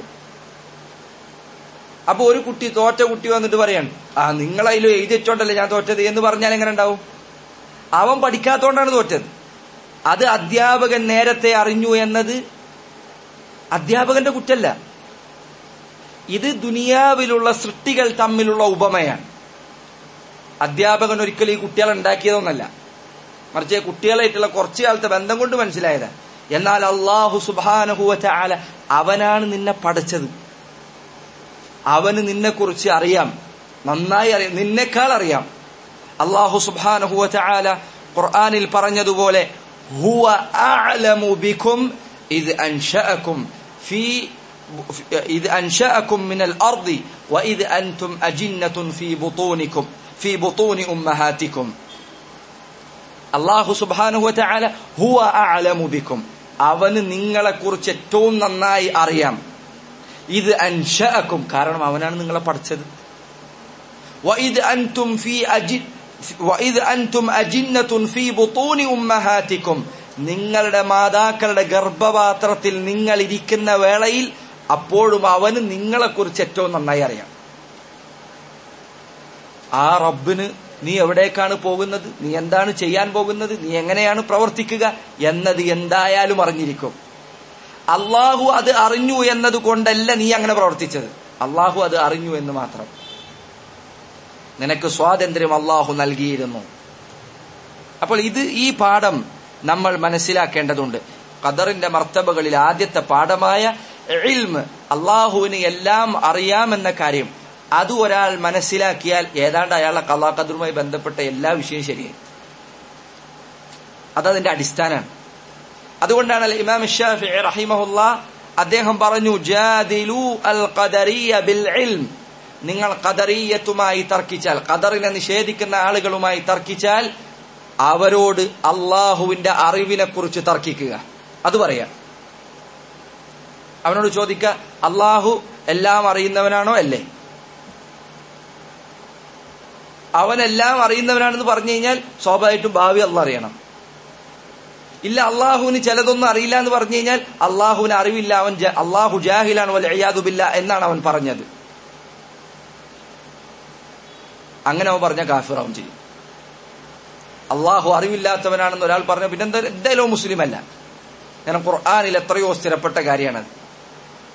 അപ്പൊ ഒരു കുട്ടി തോറ്റ കുട്ടി വന്നിട്ട് പറയാണ് ആ നിങ്ങളതിലും എഴുതിച്ചോണ്ടല്ലേ ഞാൻ തോറ്റത് എന്ന് പറഞ്ഞാൽ എങ്ങനെ ഉണ്ടാവും അവൻ പഠിക്കാത്തോണ്ടാണ് തോറ്റത് അത് അധ്യാപകൻ നേരത്തെ അറിഞ്ഞു എന്നത് അധ്യാപകന്റെ കുറ്റല്ല ഇത് ദുനിയാവിലുള്ള സൃഷ്ടികൾ തമ്മിലുള്ള ഉപമയാണ് അധ്യാപകൻ ഒരിക്കലും ഈ കുട്ടികളെ ഉണ്ടാക്കിയതൊന്നല്ല മറിച്ച് കുട്ടികളായിട്ടുള്ള കുറച്ചു കാലത്തെ ബന്ധം കൊണ്ട് മനസ്സിലായതാ എന്നാൽ അള്ളാഹു സുബാനഹുവ ചാല അവനാണ് നിന്നെ പഠിച്ചത് അവന് നിന്നെ കുറിച്ച് അറിയാം നന്നായി അറിയാം നിന്നെക്കാൾ അറിയാം അള്ളാഹു സുബാനഹുവ ചാല ഖുർആനിൽ പറഞ്ഞതുപോലെ ഹുവ അഅലമു ബിക്കും ഇത് അൻഷഅക്കും ഫീ إذ أنشأكم من الأرض وإذ أنتم أجنة في بطونكم في بطون أمهاتكم അള്ളാഹു സുബാനുഹു വതആല ഹുവ അഅലമു ബിക്കും അവന് നിങ്ങളെ കുറിച്ച് ഏറ്റവും നന്നായി അറിയാം ഇത് അൻഷഅക്കും കാരണം അവനാണ് നിങ്ങളെ പഠിച്ചത് വഇദ് അൻതും ഫീ അജി വഇദ് അൻതും അജിന്നത്തുൻ ഫീ ബുത്തൂനി ഉമ്മഹാതിക്കും നിങ്ങളുടെ മാതാക്കളുടെ ഗർഭപാത്രത്തിൽ നിങ്ങൾ ഇരിക്കുന്ന വേളയിൽ അപ്പോഴും അവന് നിങ്ങളെക്കുറിച്ച് ഏറ്റവും നന്നായി അറിയാം ആ റബ്ബിന് നീ എവിടേക്കാണ് പോകുന്നത് നീ എന്താണ് ചെയ്യാൻ പോകുന്നത് നീ എങ്ങനെയാണ് പ്രവർത്തിക്കുക എന്നത് എന്തായാലും അറിഞ്ഞിരിക്കും അള്ളാഹു അത് അറിഞ്ഞു എന്നത് കൊണ്ടല്ല നീ അങ്ങനെ പ്രവർത്തിച്ചത് അള്ളാഹു അത് അറിഞ്ഞു എന്ന് മാത്രം നിനക്ക് സ്വാതന്ത്ര്യം അള്ളാഹു നൽകിയിരുന്നു അപ്പോൾ ഇത് ഈ പാഠം നമ്മൾ മനസ്സിലാക്കേണ്ടതുണ്ട് ഖദറിന്റെ മർത്തബകളിൽ ആദ്യത്തെ പാഠമായ ഇൽമ് അള്ളാഹുവിന് എല്ലാം അറിയാമെന്ന കാര്യം അത് ഒരാൾ മനസ്സിലാക്കിയാൽ ഏതാണ്ട് അയാളെ കലാ ഖദറുമായി ബന്ധപ്പെട്ട എല്ലാ വിഷയവും ശരിയായി അതതിന്റെ അടിസ്ഥാനമാണ് അതുകൊണ്ടാണ് അൽ ഇമാം ഷാഫി റഹിമഹുല്ല അദ്ദേഹം പറഞ്ഞു ജാദിലു അൽ ഖദറിയ ബിൽ ഇൽം നിങ്ങൾ ഖദറിയത്തുമായി തർക്കിച്ചാൽ ഖദറിനെ നിഷേധിക്കുന്ന ആളുകളുമായി തർക്കിച്ചാൽ അവരോട് അള്ളാഹുവിന്റെ അറിവിനെ കുറിച്ച് തർക്കിക്കുക അത് പറയാം അവനോട് ചോദിക്ക അള്ളാഹു എല്ലാം അറിയുന്നവനാണോ അല്ലേ അവനെല്ലാം അറിയുന്നവനാണെന്ന് പറഞ്ഞു കഴിഞ്ഞാൽ സ്വാഭാവികമായിട്ടും ഭാവി അല്ല അറിയണം ഇല്ല അള്ളാഹുവിന് ചിലതൊന്നും അറിയില്ല എന്ന് പറഞ്ഞു കഴിഞ്ഞാൽ അള്ളാഹുവിന് അറിവില്ല അവൻ ജ- അള്ളാഹു ജാഹിലാണ് വൽ ഇയാദുബില്ല എന്നാണ് അവൻ പറഞ്ഞത് അങ്ങനെ അവൻ പറഞ്ഞ കാഫിറാവും ചെയ്യും അള്ളാഹു അറിവില്ലാത്തവനാണെന്ന് ഒരാൾ പറഞ്ഞ പിന്നെ എന്താ എന്തായാലും മുസ്ലിം അല്ല കാരണം ഖുർആാനിൽ എത്രയോ സ്ഥിരപ്പെട്ട കാര്യമാണത്